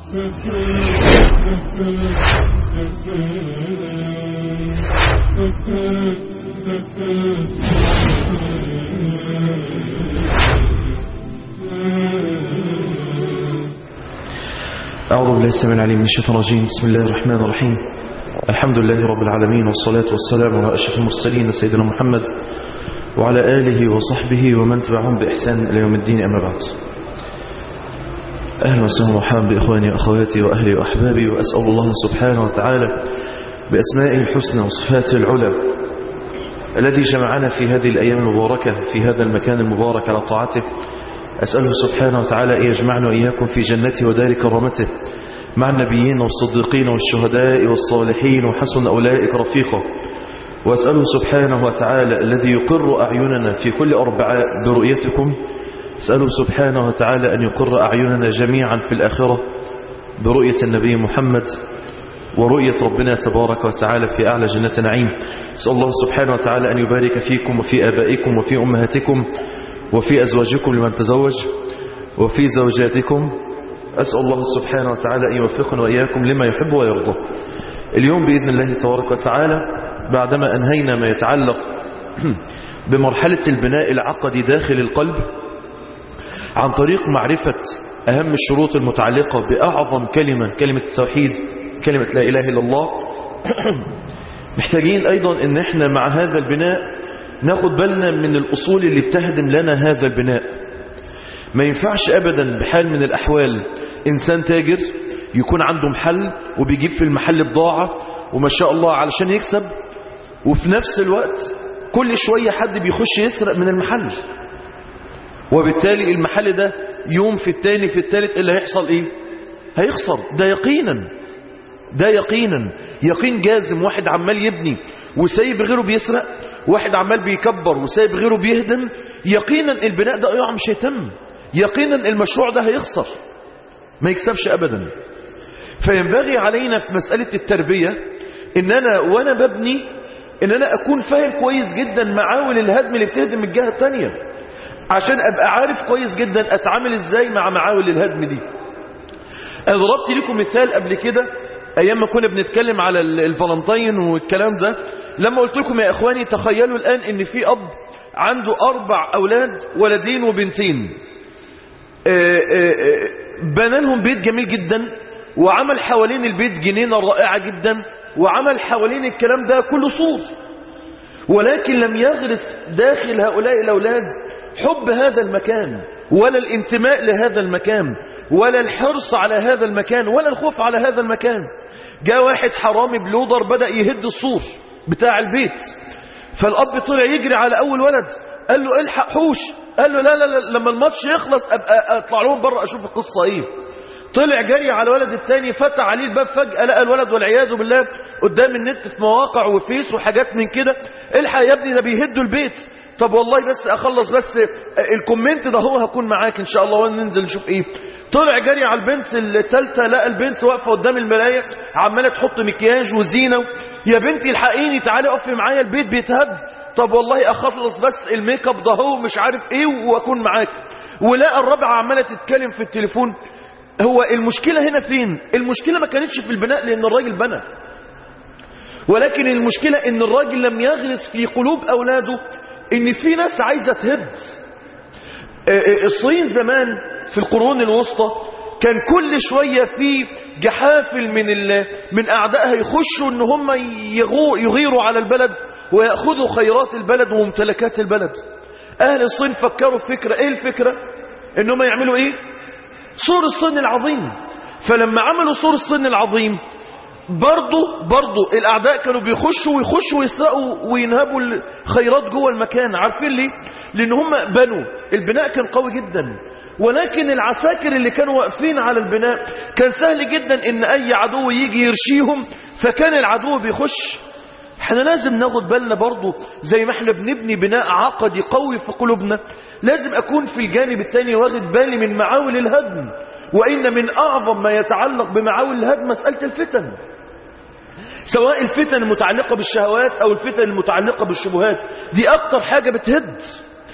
أعوذ بالله السميع العليم من الشيطان الرجيم بسم الله الرحمن الرحيم الحمد لله رب العالمين والصلاة والسلام على أشرف المرسلين سيدنا محمد وعلى آله وصحبه ومن تبعهم بإحسان إلى يوم الدين أما بعد أهلا وسهلا ومرحبا بإخواني وأخواتي وأهلي وأحبابي وأسأل الله سبحانه وتعالى بأسمائه الحسنى وصفاته العلى الذي جمعنا في هذه الأيام المباركة في هذا المكان المبارك على طاعته أسأله سبحانه وتعالى أن يجمعنا وإياكم في جنته ودار كرامته مع النبيين والصديقين والشهداء والصالحين وحسن أولئك رفيقا وأسأله سبحانه وتعالى الذي يقر أعيننا في كل أربعاء برؤيتكم أسأله سبحانه وتعالى أن يقر أعيننا جميعا في الآخرة برؤية النبي محمد ورؤية ربنا تبارك وتعالى في أعلى جنة نعيم أسأل الله سبحانه وتعالى أن يبارك فيكم وفي آبائكم وفي أمهاتكم وفي أزواجكم لمن تزوج وفي زوجاتكم أسأل الله سبحانه وتعالى أن يوفقنا وإياكم لما يحب ويرضى اليوم بإذن الله تبارك وتعالى بعدما أنهينا ما يتعلق بمرحلة البناء العقدي داخل القلب عن طريق معرفة أهم الشروط المتعلقة بأعظم كلمة كلمة التوحيد كلمة لا إله إلا الله محتاجين أيضا أن احنا مع هذا البناء ناخد بالنا من الأصول اللي بتهدم لنا هذا البناء ما ينفعش أبدا بحال من الأحوال إنسان تاجر يكون عنده محل وبيجيب في المحل بضاعة وما شاء الله علشان يكسب وفي نفس الوقت كل شوية حد بيخش يسرق من المحل وبالتالي المحل ده يوم في التاني في التالت اللي هيحصل ايه هيخسر ده يقينا ده يقينا يقين جازم واحد عمال يبني وسايب غيره بيسرق واحد عمال بيكبر وسايب غيره بيهدم يقينا البناء ده يقع مش هيتم يقينا المشروع ده هيخسر ما يكسبش ابدا فينبغي علينا في مسألة التربية ان انا وانا ببني ان انا اكون فاهم كويس جدا معاول الهدم اللي بتهدم الجهة التانية عشان ابقى عارف كويس جدا اتعامل ازاي مع معاول الهدم دي انا ضربت لكم مثال قبل كده ايام ما كنا بنتكلم على الفالنتين والكلام ده لما قلت لكم يا اخواني تخيلوا الان ان في اب عنده اربع اولاد ولدين وبنتين بنى لهم بيت جميل جدا وعمل حوالين البيت جنينة رائعة جدا وعمل حوالين الكلام ده كله صور ولكن لم يغرس داخل هؤلاء الأولاد حب هذا المكان ولا الانتماء لهذا المكان ولا الحرص على هذا المكان ولا الخوف على هذا المكان جاء واحد حرامي بلودر بدأ يهد السور بتاع البيت فالأب طلع يجري على أول ولد قال له الحق حوش قال له لا لا لا لما الماتش يخلص أبقى أطلع لهم بره أشوف القصة إيه طلع جري على الولد التاني فتح عليه الباب فجأة لقى الولد والعياذ بالله قدام النت في مواقع وفيس وحاجات من كده الحق يا ابني ده بيهدوا البيت طب والله بس اخلص بس الكومنت ده هو هكون معاك ان شاء الله وننزل نشوف ايه طلع جري على البنت الثالثه لقى البنت واقفه قدام المرايه عماله تحط مكياج وزينه يا بنتي الحقيني تعالي اقفي معايا البيت بيتهد طب والله اخلص بس الميك اب ده هو مش عارف ايه واكون معاك ولقى الرابعه عماله تتكلم في التليفون هو المشكله هنا فين المشكله ما كانتش في البناء لان الراجل بنى ولكن المشكله ان الراجل لم يغرس في قلوب اولاده ان في ناس عايزة تهد الصين زمان في القرون الوسطى كان كل شوية في جحافل من من أعدائها يخشوا ان هم يغيروا على البلد ويأخذوا خيرات البلد وممتلكات البلد أهل الصين فكروا في فكرة إيه الفكرة إنهم يعملوا إيه سور الصين العظيم فلما عملوا سور الصين العظيم برضه برضه الأعداء كانوا بيخشوا ويخشوا ويسرقوا وينهبوا الخيرات جوه المكان عارفين ليه؟ لأن هم بنوا البناء كان قوي جدا ولكن العساكر اللي كانوا واقفين على البناء كان سهل جدا ان اي عدو يجي يرشيهم فكان العدو بيخش احنا لازم ناخد بالنا برضه زي ما احنا بنبني بناء عقدي قوي في قلوبنا لازم اكون في الجانب الثاني واخد بالي من معاول الهدم وان من اعظم ما يتعلق بمعاول الهدم مسألة الفتن سواء الفتن المتعلقة بالشهوات او الفتن المتعلقة بالشبهات دي اكتر حاجة بتهد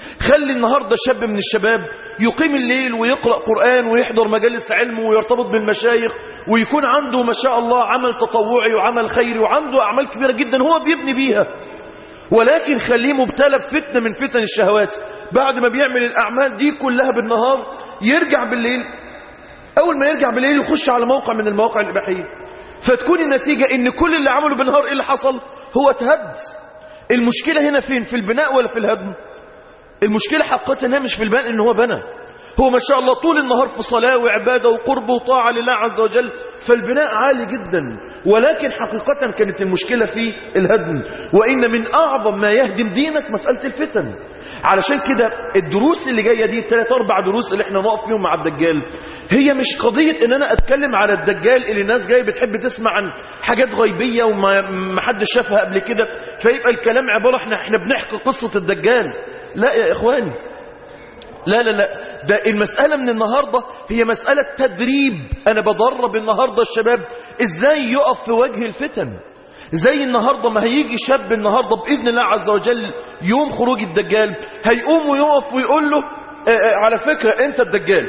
خلي النهاردة شاب من الشباب يقيم الليل ويقرأ قرآن ويحضر مجالس علم ويرتبط بالمشايخ ويكون عنده ما شاء الله عمل تطوعي وعمل خيري وعنده أعمال كبيرة جدا هو بيبني بيها ولكن خليه مبتلى بفتنة من فتن الشهوات بعد ما بيعمل الأعمال دي كلها بالنهار يرجع بالليل أول ما يرجع بالليل يخش على موقع من المواقع الإباحية فتكون النتيجة إن كل اللي عمله بالنهار إيه اللي حصل هو تهد المشكلة هنا فين في البناء ولا في الهدم المشكلة حقيقة انها مش في البناء ان هو بنى هو ما شاء الله طول النهار في صلاة وعبادة وقرب وطاعة لله عز وجل فالبناء عالي جدا ولكن حقيقة كانت المشكلة في الهدم وإن من أعظم ما يهدم دينك مسألة الفتن علشان كده الدروس اللي جاية دي الثلاث أربع دروس اللي احنا نقف فيهم مع الدجال هي مش قضية ان انا اتكلم على الدجال اللي الناس جاية بتحب تسمع عن حاجات غيبية وما حدش شافها قبل كده فيبقى الكلام عبارة احنا, احنا بنحكي قصة الدجال لا يا إخواني لا لا لا ده المسألة من النهاردة هي مسألة تدريب أنا بدرب النهاردة الشباب إزاي يقف في وجه الفتن زي النهاردة ما هيجي شاب النهاردة بإذن الله عز وجل يوم خروج الدجال هيقوم ويقف ويقول له آآ آآ على فكرة أنت الدجال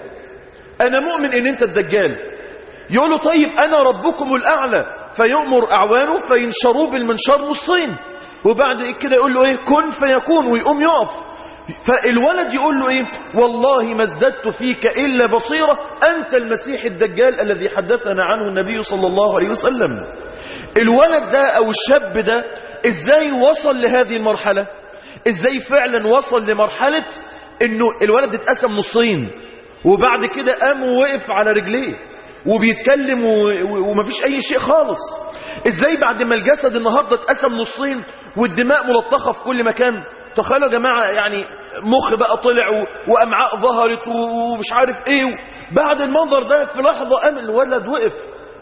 أنا مؤمن إن أنت الدجال يقول له طيب أنا ربكم الأعلى فيؤمر أعوانه فينشروه بالمنشار نصين وبعد كده يقول له ايه كن فيكون ويقوم يقف فالولد يقول له ايه والله ما ازددت فيك الا بصيرة انت المسيح الدجال الذي حدثنا عنه النبي صلى الله عليه وسلم الولد ده او الشاب ده ازاي وصل لهذه المرحلة ازاي فعلا وصل لمرحلة انه الولد اتقسم نصين وبعد كده قام ووقف على رجليه وبيتكلم ومفيش اي شيء خالص ازاي بعد ما الجسد النهاردة اتقسم نصين والدماء ملطخة في كل مكان تخيلوا يا جماعة يعني مخ بقى طلع وامعاء ظهرت ومش عارف ايه بعد المنظر ده في لحظة قام الولد وقف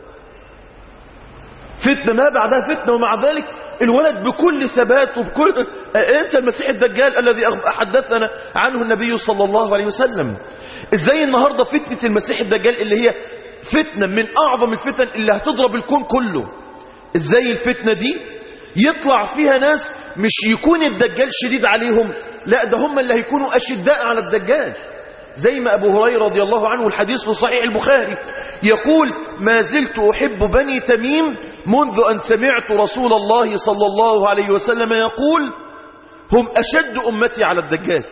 فتنة ما بعدها فتنة ومع ذلك الولد بكل ثبات وبكل انت المسيح الدجال الذي حدثنا عنه النبي صلى الله عليه وسلم ازاي النهاردة فتنة المسيح الدجال اللي هي فتنة من اعظم الفتن اللي هتضرب الكون كله ازاي الفتنة دي يطلع فيها ناس مش يكون الدجال شديد عليهم لا ده هم اللي هيكونوا اشداء على الدجال زي ما ابو هريرة رضي الله عنه الحديث في صحيح البخاري يقول ما زلت احب بني تميم منذ ان سمعت رسول الله صلى الله عليه وسلم يقول هم اشد امتي على الدجال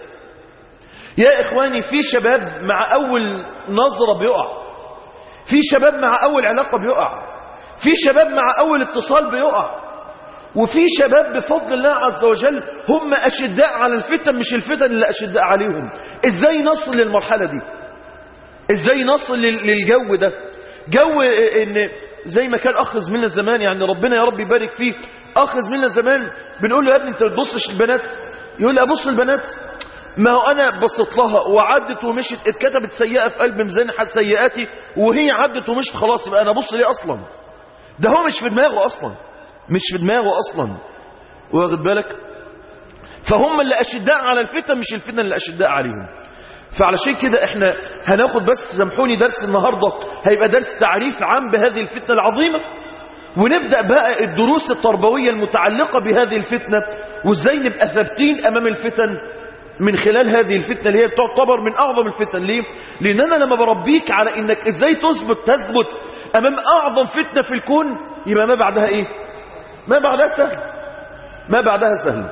يا اخواني في شباب مع اول نظرة بيقع في شباب مع اول علاقة بيقع في شباب مع اول اتصال بيقع وفي شباب بفضل الله عز وجل هم اشداء على الفتن مش الفتن اللي اشداء عليهم ازاي نصل للمرحلة دي ازاي نصل للجو ده جو ان زي ما كان اخ زميلنا زمان يعني ربنا يا رب يبارك فيه اخ زميلنا زمان بنقول له يا ابني انت ما تبصش البنات يقول لي ابص البنات ما هو انا بصيت لها وعدت ومشت اتكتبت سيئه في قلب ميزان سيئاتي وهي عدت ومشت خلاص يبقى انا ابص ليه اصلا ده هو مش في دماغه اصلا مش في دماغه اصلا واخد بالك فهم اللي اشداء على الفتن مش الفتن اللي اشداء عليهم فعلشان كده احنا هناخد بس سامحوني درس النهاردة هيبقى درس تعريف عام بهذه الفتنة العظيمة ونبدأ بقى الدروس التربوية المتعلقة بهذه الفتنة وازاي نبقى ثابتين امام الفتن من خلال هذه الفتنة اللي هي تعتبر من اعظم الفتن ليه لان انا لما بربيك على انك ازاي تثبت تثبت امام اعظم فتنة في الكون يبقى ما بعدها ايه ما بعدها سهل ما بعدها سهل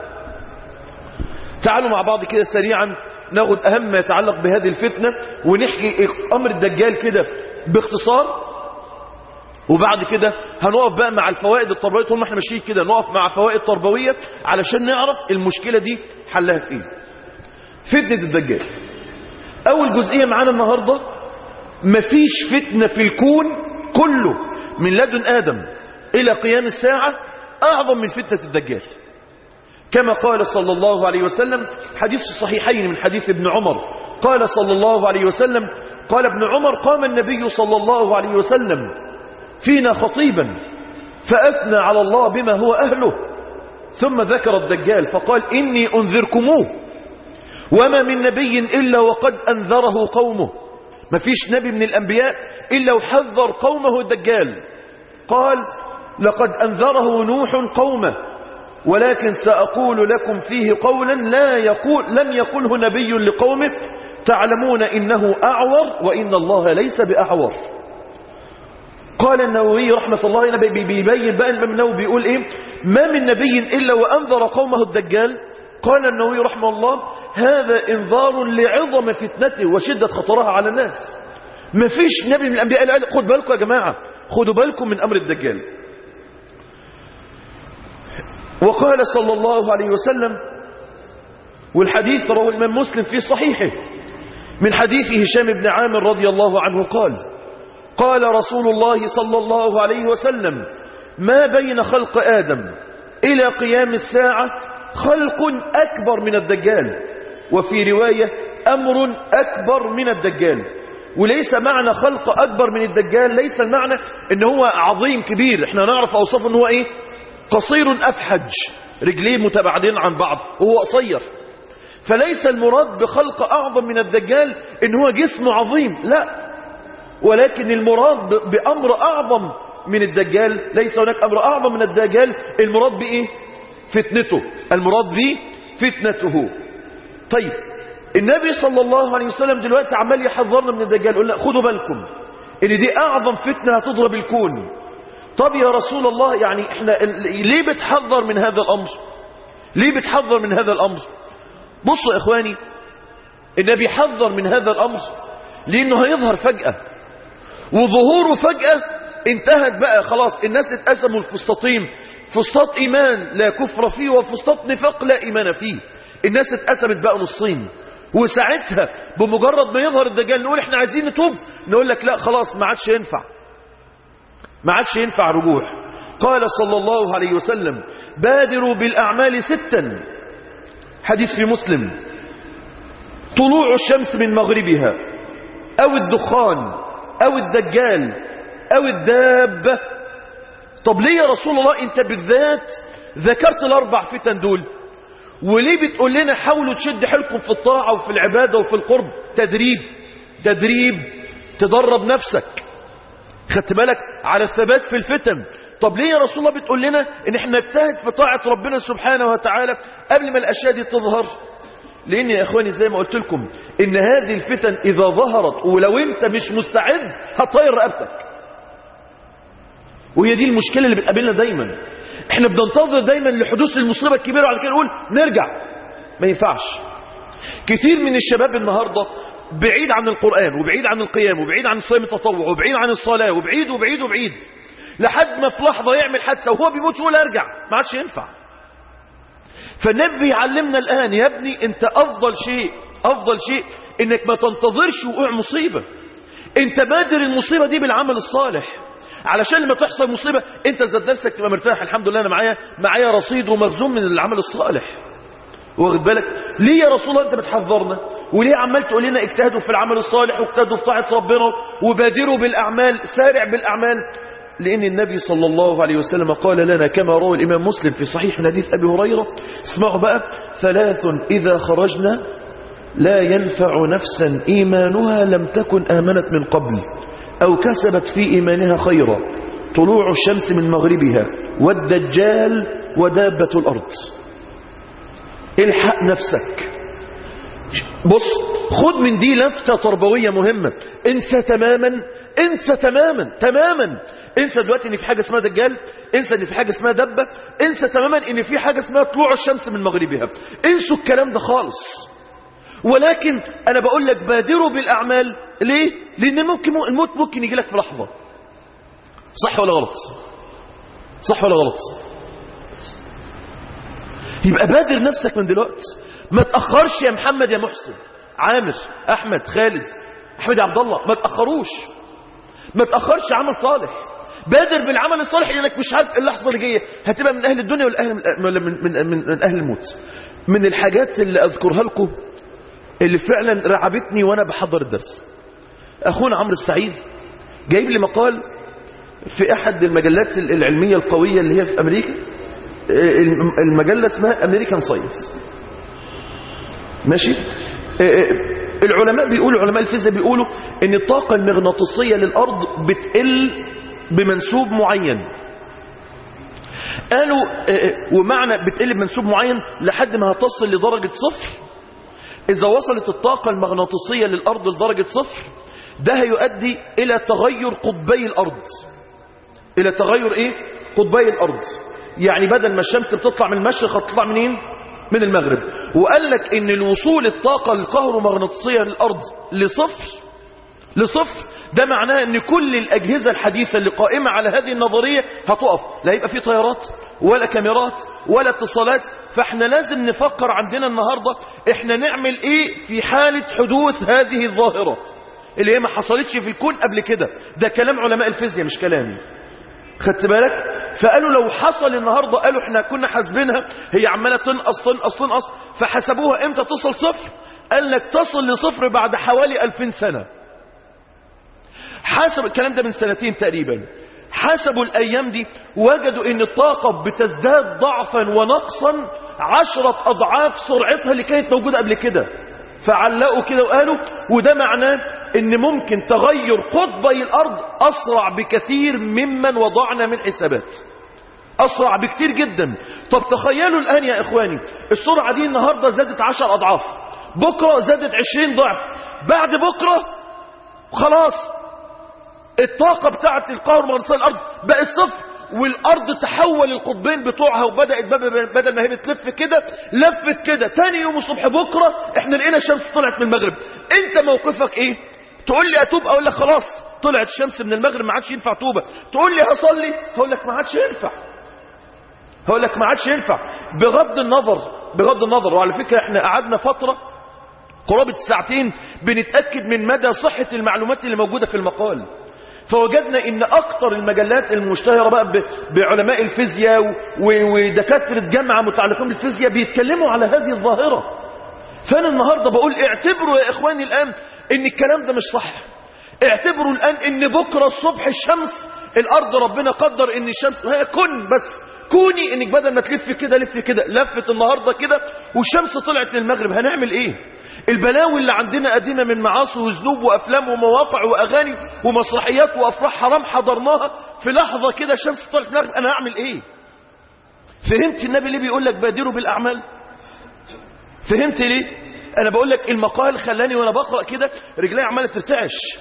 تعالوا مع بعض كده سريعا ناخد أهم ما يتعلق بهذه الفتنة ونحكي أمر الدجال كده باختصار وبعد كده هنقف بقى مع الفوائد التربوية طول ما احنا ماشيين كده نقف مع فوائد تربوية علشان نعرف المشكلة دي حلها في ايه فتنة الدجال أول جزئية معانا النهاردة مفيش فتنة في الكون كله من لدن آدم إلى قيام الساعة أعظم من فتنة الدجال كما قال صلى الله عليه وسلم حديث الصحيحين من حديث ابن عمر قال صلى الله عليه وسلم قال ابن عمر قام النبي صلى الله عليه وسلم فينا خطيبا فأثنى على الله بما هو أهله ثم ذكر الدجال فقال إني أنذركموه وما من نبي إلا وقد أنذره قومه ما فيش نبي من الأنبياء إلا وحذر قومه الدجال قال لقد أنذره نوح قومه ولكن سأقول لكم فيه قولا لا يقول لم يقله نبي لقومه تعلمون إنه أعور وإن الله ليس بأعور قال النووي رحمة الله هنا بيبين بقى الإمام النووي بيقول إيه ما من نبي إلا وأنذر قومه الدجال قال النووي رحمه الله هذا انذار لعظم فتنته وشدة خطرها على الناس ما فيش نبي من الأنبياء قال خد بالكم يا جماعة خدوا بالكم من أمر الدجال وقال صلى الله عليه وسلم والحديث رواه الإمام مسلم في صحيحه من حديث هشام بن عامر رضي الله عنه قال قال رسول الله صلى الله عليه وسلم ما بين خلق آدم إلى قيام الساعة خلق أكبر من الدجال وفي رواية أمر أكبر من الدجال وليس معنى خلق أكبر من الدجال ليس المعنى ان هو عظيم كبير احنا نعرف أوصافه ان هو ايه قصير أفحج رجليه متباعدين عن بعض وهو قصير فليس المراد بخلق أعظم من الدجال ان هو جسم عظيم لا ولكن المراد بأمر أعظم من الدجال ليس هناك أمر أعظم من الدجال المراد بإيه فتنته المراد به فتنته طيب النبي صلى الله عليه وسلم دلوقتي عمال يحذرنا من الدجال يقول لا خدوا بالكم ان دي اعظم فتنه هتضرب الكون طب يا رسول الله يعني احنا ليه بتحذر من هذا الامر ليه بتحذر من هذا الامر بصوا يا اخواني النبي حذر من هذا الامر لانه هيظهر فجاه وظهوره فجاه انتهت بقى خلاص الناس اتقسموا الفسطاطين فسطاط ايمان لا كفر فيه وفسطاط نفاق لا ايمان فيه الناس اتقسمت بقى نصين وساعتها بمجرد ما يظهر الدجال نقول احنا عايزين نتوب نقول لك لا خلاص ما عادش ينفع ما عادش ينفع رجوع قال صلى الله عليه وسلم بادروا بالأعمال ستا حديث في مسلم طلوع الشمس من مغربها أو الدخان أو الدجال أو الدابة طب ليه يا رسول الله انت بالذات ذكرت الأربع فتن دول وليه بتقول لنا حاولوا تشد حيلكم في الطاعة وفي العبادة وفي القرب تدريب تدريب تدرب نفسك خدت بالك على الثبات في الفتن طب ليه يا رسول الله بتقول لنا ان احنا نجتهد في طاعة ربنا سبحانه وتعالى قبل ما الاشياء دي تظهر لان يا اخواني زي ما قلت لكم ان هذه الفتن اذا ظهرت ولو انت مش مستعد هتطير رقبتك وهي دي المشكلة اللي بتقابلنا دايما احنا بننتظر دايما لحدوث المصيبة الكبيرة وعلى كده نقول نرجع ما ينفعش كتير من الشباب النهاردة بعيد عن القرآن وبعيد عن القيام وبعيد عن الصيام التطوع وبعيد عن الصلاة وبعيد وبعيد وبعيد لحد ما في لحظة يعمل حادثة وهو بيموت يقول ارجع ما عادش ينفع فالنبي يعلمنا الآن يا ابني انت أفضل شيء أفضل شيء انك ما تنتظرش وقوع مصيبة انت بادر المصيبة دي بالعمل الصالح علشان لما تحصل مصيبة انت ذات نفسك تبقى مرتاح الحمد لله انا معايا معايا رصيد ومخزون من العمل الصالح واخد بالك ليه يا رسول الله انت بتحذرنا وليه عمال تقول لنا اجتهدوا في العمل الصالح واجتهدوا في طاعة ربنا وبادروا بالأعمال سارع بالأعمال لأن النبي صلى الله عليه وسلم قال لنا كما روى الإمام مسلم في صحيح من حديث أبي هريرة اسمعوا بقى ثلاث إذا خرجنا لا ينفع نفسا إيمانها لم تكن آمنت من قبل أو كسبت في إيمانها خيرا طلوع الشمس من مغربها والدجال ودابة الأرض الحق نفسك بص خد من دي لفتة تربوية مهمة انسى تماما انسى تماما تماما انسى دلوقتي ان في حاجة اسمها دجال انسى ان في حاجة اسمها دبة انسى تماما ان في حاجة اسمها طلوع الشمس من مغربها انسوا الكلام ده خالص ولكن انا بقول لك بادروا بالاعمال ليه لان ممكن الموت ممكن يجي لك في لحظة صح ولا غلط صح ولا غلط يبقى بادر نفسك من دلوقتي ما تأخرش يا محمد يا محسن عامر أحمد خالد أحمد عبد الله ما تأخروش ما تأخرش عمل صالح بادر بالعمل الصالح لأنك مش عارف اللحظة اللي جاية هتبقى من أهل الدنيا ولا من, من, من, من أهل الموت من الحاجات اللي أذكرها لكم اللي فعلا رعبتني وأنا بحضر الدرس أخونا عمرو السعيد جايب لي مقال في أحد المجلات العلمية القوية اللي هي في أمريكا المجلة اسمها أمريكان ساينس ماشي العلماء بيقولوا علماء الفيزياء بيقولوا ان الطاقة المغناطيسية للأرض بتقل بمنسوب معين قالوا آه، ومعنى بتقل بمنسوب معين لحد ما هتصل لدرجة صفر إذا وصلت الطاقة المغناطيسية للأرض لدرجة صفر ده هيؤدي إلى تغير قطبي الأرض إلى تغير إيه؟ قطبي الأرض يعني بدل ما الشمس بتطلع من المشرق هتطلع منين؟ من المغرب وقال لك إن الوصول الطاقة الكهرومغناطيسية للأرض لصفر لصفر ده معناه ان كل الاجهزة الحديثة اللي قائمة على هذه النظرية هتقف لا يبقى في طيارات ولا كاميرات ولا اتصالات فاحنا لازم نفكر عندنا النهاردة احنا نعمل ايه في حالة حدوث هذه الظاهرة اللي هي ما حصلتش في الكون قبل كده ده كلام علماء الفيزياء مش كلامي خدت بالك فقالوا لو حصل النهاردة قالوا احنا كنا حاسبينها هي عمالة تنقص تنقص تنقص فحسبوها امتى تصل صفر قال لك تصل لصفر بعد حوالي 2000 سنة حسب الكلام ده من سنتين تقريبا حسبوا الأيام دي وجدوا ان الطاقة بتزداد ضعفا ونقصا عشرة أضعاف سرعتها اللي كانت موجودة قبل كده فعلقوا كده وقالوا وده معناه ان ممكن تغير قطبي الأرض أسرع بكثير ممن وضعنا من حسابات أسرع بكتير جدا طب تخيلوا الآن يا إخواني السرعة دي النهاردة زادت عشر أضعاف بكرة زادت عشرين ضعف بعد بكرة خلاص الطاقة بتاعت القهر مغناطيسية الأرض بقت صفر والأرض تحول القطبين بتوعها وبدأت بدل ما هي بتلف كده لفت كده تاني يوم الصبح بكرة احنا لقينا الشمس طلعت من المغرب انت موقفك ايه تقول لي اتوب اقول لك خلاص طلعت الشمس من المغرب ما عادش ينفع توبة تقول لي هصلي هقول لك ما عادش ينفع هقول لك ما عادش ينفع بغض النظر بغض النظر وعلى فكرة احنا قعدنا فترة قرابة ساعتين بنتأكد من مدى صحة المعلومات اللي موجودة في المقال فوجدنا ان اكتر المجلات المشتهرة بقى بعلماء الفيزياء ودكاترة جامعة متعلقين بالفيزياء بيتكلموا على هذه الظاهرة فانا النهاردة بقول اعتبروا يا اخواني الان ان الكلام ده مش صح اعتبروا الان ان بكرة الصبح الشمس الارض ربنا قدر ان الشمس هي كن بس كوني انك بدل ما تلف كده لف كده لفت النهاردة كده والشمس طلعت للمغرب هنعمل ايه البلاوي اللي عندنا قديمة من معاصي وذنوب وافلام ومواقع واغاني ومسرحيات وافراح حرام حضرناها في لحظة كده الشمس طلعت للمغرب انا هعمل ايه فهمت النبي ليه بيقول لك بادروا بالاعمال فهمت ليه انا بقول لك المقال خلاني وانا بقرا كده رجلي عماله ترتعش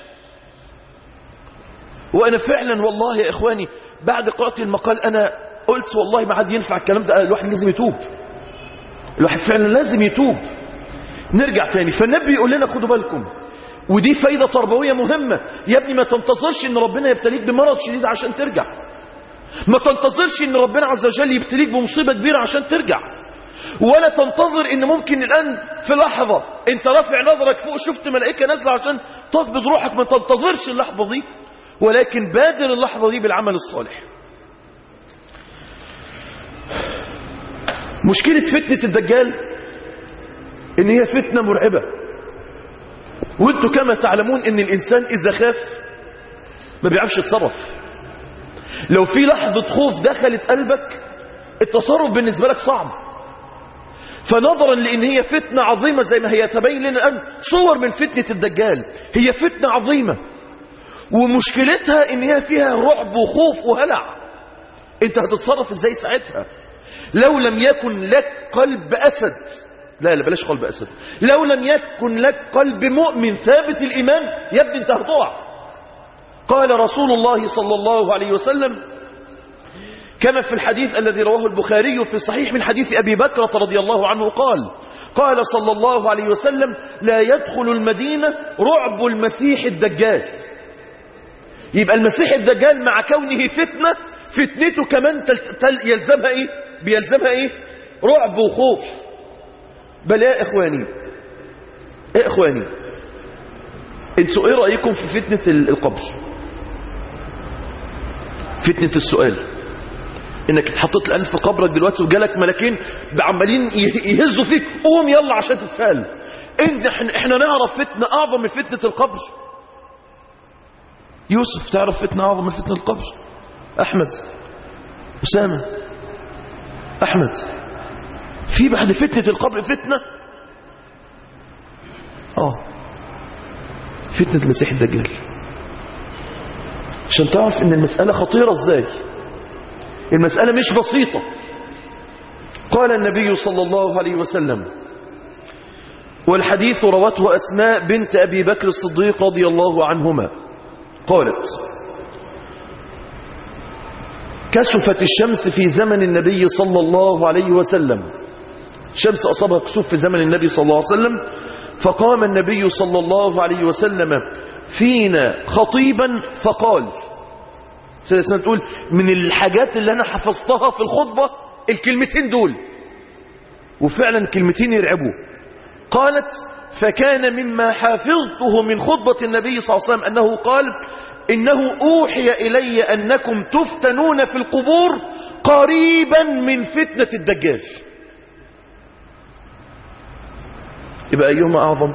وانا فعلا والله يا اخواني بعد قراءه المقال انا قلت والله ما عاد ينفع الكلام ده الواحد لازم يتوب الواحد فعلا لازم يتوب نرجع تاني فالنبي يقول لنا خدوا بالكم ودي فايدة تربوية مهمة يا ابني ما تنتظرش ان ربنا يبتليك بمرض شديد عشان ترجع ما تنتظرش ان ربنا عز وجل يبتليك بمصيبة كبيرة عشان ترجع ولا تنتظر ان ممكن الان في لحظة انت رافع نظرك فوق شفت ملائكة نازلة عشان تثبت روحك ما تنتظرش اللحظة دي ولكن بادر اللحظة دي بالعمل الصالح مشكلة فتنة الدجال ان هي فتنة مرعبة وانتوا كما تعلمون ان الانسان اذا خاف ما بيعرفش يتصرف لو في لحظة خوف دخلت قلبك التصرف بالنسبة لك صعب فنظرا لان هي فتنة عظيمة زي ما هي تبين لنا الان صور من فتنة الدجال هي فتنة عظيمة ومشكلتها ان هي فيها رعب وخوف وهلع انت هتتصرف ازاي ساعتها لو لم يكن لك قلب أسد لا لا بلاش قلب أسد لو لم يكن لك قلب مؤمن ثابت الإيمان يا ابني انت هتقع قال رسول الله صلى الله عليه وسلم كما في الحديث الذي رواه البخاري في صحيح من حديث أبي بكرة رضي الله عنه قال قال صلى الله عليه وسلم لا يدخل المدينة رعب المسيح الدجال يبقى المسيح الدجال مع كونه فتنة فتنته كمان تل تل يلزمها ايه بيلزمها ايه رعب وخوف بل يا اخواني يا اخواني انتوا ايه رايكم في فتنه القبر فتنه السؤال انك اتحطيت الان في قبرك دلوقتي وجالك ملاكين عمالين يهزوا فيك قوم يلا عشان تتسال انت احنا نعرف فتنه اعظم من فتنه القبر يوسف تعرف فتنه اعظم من فتنه القبر احمد اسامه احمد في بعد فتنه القبر فتنه اه فتنه المسيح الدجال عشان تعرف ان المساله خطيره ازاي المسألة مش بسيطة قال النبي صلى الله عليه وسلم والحديث روته أسماء بنت أبي بكر الصديق رضي الله عنهما قالت كسفت الشمس في زمن النبي صلى الله عليه وسلم شمس أصابها كسوف في زمن النبي صلى الله عليه وسلم فقام النبي صلى الله عليه وسلم فينا خطيبا فقال سيدة اسماء تقول من الحاجات اللي أنا حفظتها في الخطبة الكلمتين دول وفعلا كلمتين يرعبوا قالت فكان مما حافظته من خطبة النبي صلى الله عليه وسلم أنه قال إنه أوحي إلي أنكم تفتنون في القبور قريبا من فتنة الدجال يبقى أيهما أعظم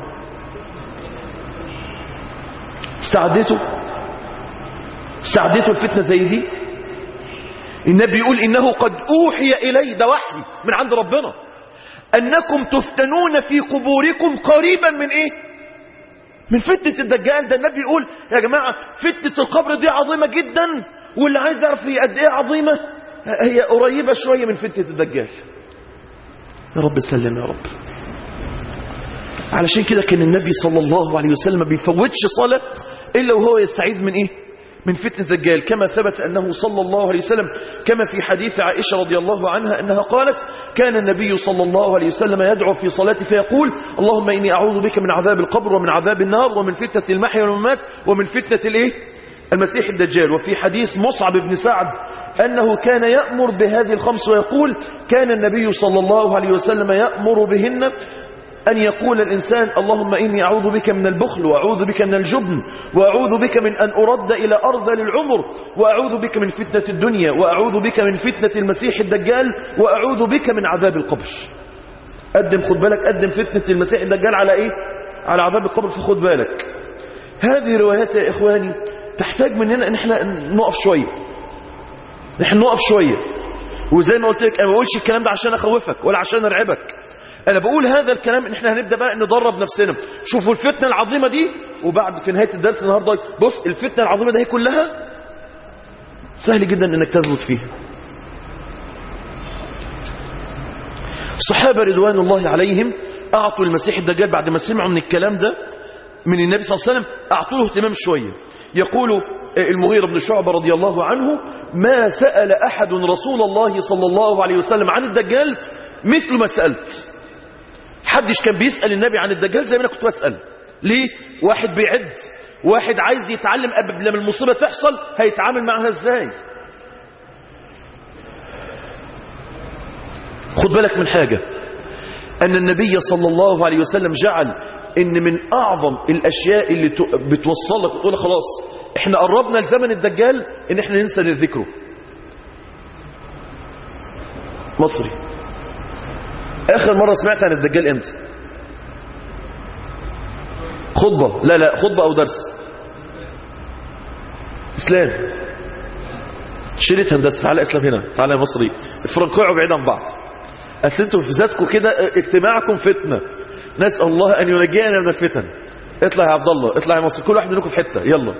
استعديتوا استعديتوا الفتنة زي دي النبي يقول إنه قد أوحي إلي ده وحي من عند ربنا أنكم تفتنون في قبوركم قريبا من إيه من فتنة الدجال ده النبي يقول يا جماعة فتنة القبر دي عظيمة جدا واللي عايز يعرف هي قد إيه عظيمة هي قريبة شوية من فتنة الدجال يا رب سلم يا رب علشان كده كان النبي صلى الله عليه وسلم ما بيفوتش صلاة إلا وهو يستعيذ من إيه من فتنة الدجال كما ثبت أنه صلى الله عليه وسلم كما في حديث عائشة رضي الله عنها أنها قالت كان النبي صلى الله عليه وسلم يدعو في صلاته فيقول اللهم إني أعوذ بك من عذاب القبر ومن عذاب النار ومن فتنة المحيا والممات ومن فتنة الإيه المسيح الدجال وفي حديث مصعب بن سعد أنه كان يأمر بهذه الخمس ويقول كان النبي صلى الله عليه وسلم يأمر بهن أن يقول الإنسان اللهم إني أعوذ بك من البخل وأعوذ بك من الجبن وأعوذ بك من أن أرد إلى أرذل العمر وأعوذ بك من فتنة الدنيا وأعوذ بك من فتنة المسيح الدجال وأعوذ بك من عذاب القبر قدم خد بالك قدم فتنة المسيح الدجال على إيه على عذاب القبر فخد بالك هذه روايات يا إخواني تحتاج مننا أن احنا نقف شوية نحن نقف شوية وزي ما قلت لك أنا ما بقولش الكلام ده عشان أخوفك ولا عشان أرعبك انا بقول هذا الكلام ان احنا هنبدا بقى ندرب نفسنا شوفوا الفتنه العظيمه دي وبعد في نهايه الدرس النهارده بص الفتنه العظيمه دي كلها سهل جدا انك تثبت فيها الصحابه رضوان الله عليهم اعطوا المسيح الدجال بعد ما سمعوا من الكلام ده من النبي صلى الله عليه وسلم اعطوا له اهتمام شويه يقول المغيرة بن شعبة رضي الله عنه ما سأل أحد رسول الله صلى الله عليه وسلم عن الدجال مثل ما سألت حدش كان بيسأل النبي عن الدجال زي ما انا كنت بسأل ليه واحد بيعد واحد عايز يتعلم قبل لما المصيبة تحصل هيتعامل معها ازاي خد بالك من حاجة أن النبي صلى الله عليه وسلم جعل ان من أعظم الأشياء اللي بتوصلك وتقول خلاص احنا قربنا لزمن الدجال ان احنا ننسى ذكره مصري اخر مرة سمعت عن الدجال امتى خطبة لا لا خطبة او درس اسلام شريط هندسة تعالى اسلام هنا تعالى يا مصري افرنقعوا بعيد عن بعض اصل انتوا في ذاتكم كده اجتماعكم فتنة نسأل الله ان ينجينا من الفتن اطلع يا عبد الله اطلع يا مصري كل واحد منكم في حتة يلا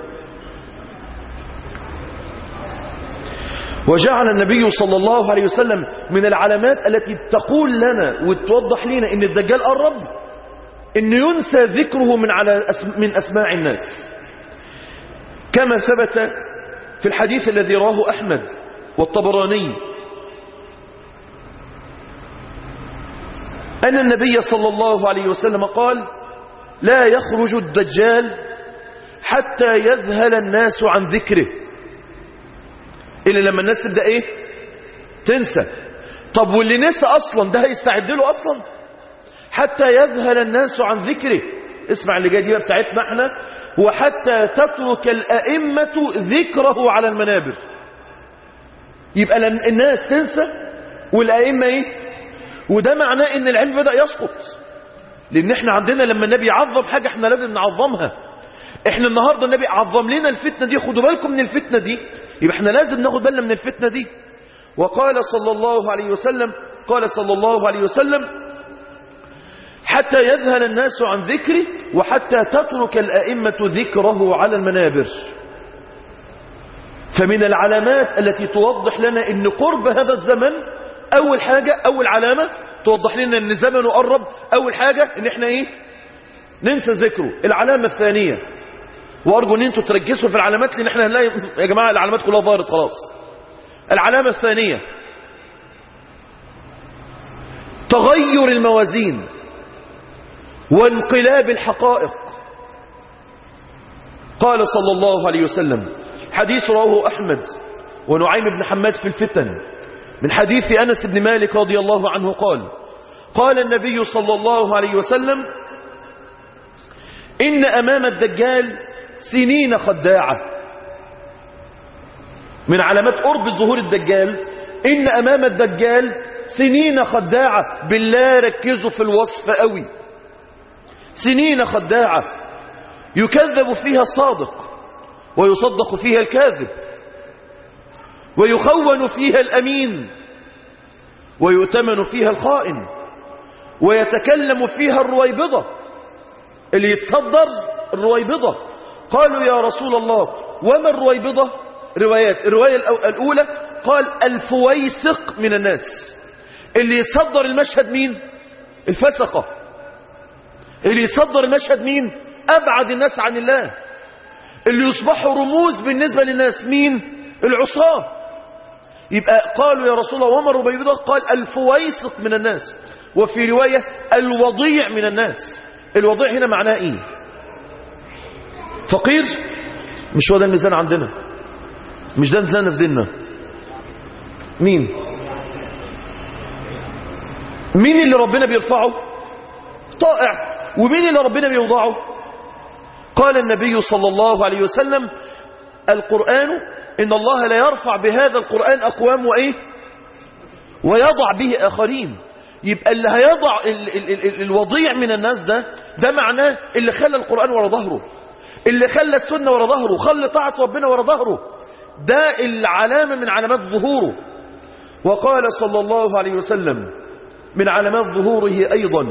وجعل النبي صلى الله عليه وسلم من العلامات التي تقول لنا وتوضح لنا ان الدجال قرب ان ينسى ذكره من على من اسماع الناس كما ثبت في الحديث الذي رواه احمد والطبراني ان النبي صلى الله عليه وسلم قال لا يخرج الدجال حتى يذهل الناس عن ذكره إلا لما الناس تبدأ إيه تنسى طب واللي نسى أصلا ده هيستعد له أصلا حتى يذهل الناس عن ذكره اسمع اللي جاي دي بتاعتنا احنا وحتى تترك الأئمة ذكره على المنابر يبقى الناس تنسى والأئمة ايه وده معناه ان العلم بدأ يسقط لان احنا عندنا لما النبي يعظم حاجة احنا لازم نعظمها احنا النهاردة النبي عظم لنا الفتنة دي خدوا بالكم من الفتنة دي يبقى احنا لازم ناخد بالنا من الفتنة دي وقال صلى الله عليه وسلم قال صلى الله عليه وسلم حتى يذهل الناس عن ذكره وحتى تترك الأئمة ذكره على المنابر فمن العلامات التي توضح لنا ان قرب هذا الزمن اول حاجة اول علامة توضح لنا ان زمنه قرب اول حاجة ان احنا ايه ننسى ذكره العلامة الثانية وارجو ان انتوا تركزوا في العلامات لان احنا هنلاقي يا جماعة العلامات كلها ظهرت خلاص العلامة الثانية تغير الموازين وانقلاب الحقائق قال صلى الله عليه وسلم حديث رواه أحمد ونعيم بن حماد في الفتن من حديث أنس بن مالك رضي الله عنه قال قال النبي صلى الله عليه وسلم إن أمام الدجال سنين خداعة من علامات قرب ظهور الدجال إن أمام الدجال سنين خداعة بالله ركزوا في الوصف قوي سنين خداعة يكذب فيها الصادق ويصدق فيها الكاذب ويخون فيها الأمين ويؤتمن فيها الخائن ويتكلم فيها الرويبضة اللي يتصدر الرويبضة قالوا يا رسول الله وما الرويبضة روايات الرواية الأولى قال الفويسق من الناس اللي يصدر المشهد مين الفسقة اللي يصدر المشهد مين أبعد الناس عن الله اللي يصبحوا رموز بالنسبة للناس مين العصاة يبقى قالوا يا رسول الله وما الربيضة قال الفويسق من الناس وفي رواية الوضيع من الناس الوضيع هنا معناه ايه فقير مش هو ده الميزان عندنا مش ده ميزان في ديننا مين مين اللي ربنا بيرفعه طائع ومين اللي ربنا بيوضعه قال النبي صلى الله عليه وسلم القرآن إن الله لا يرفع بهذا القرآن أقوام وإيه ويضع به آخرين يبقى اللي هيضع ال ال ال ال الوضيع من الناس ده ده معناه اللي خلى القرآن ورا ظهره اللي خلى السنة ورا ظهره خلى طاعة ربنا ورا ظهره ده العلامة من علامات ظهوره وقال صلى الله عليه وسلم من علامات ظهوره أيضا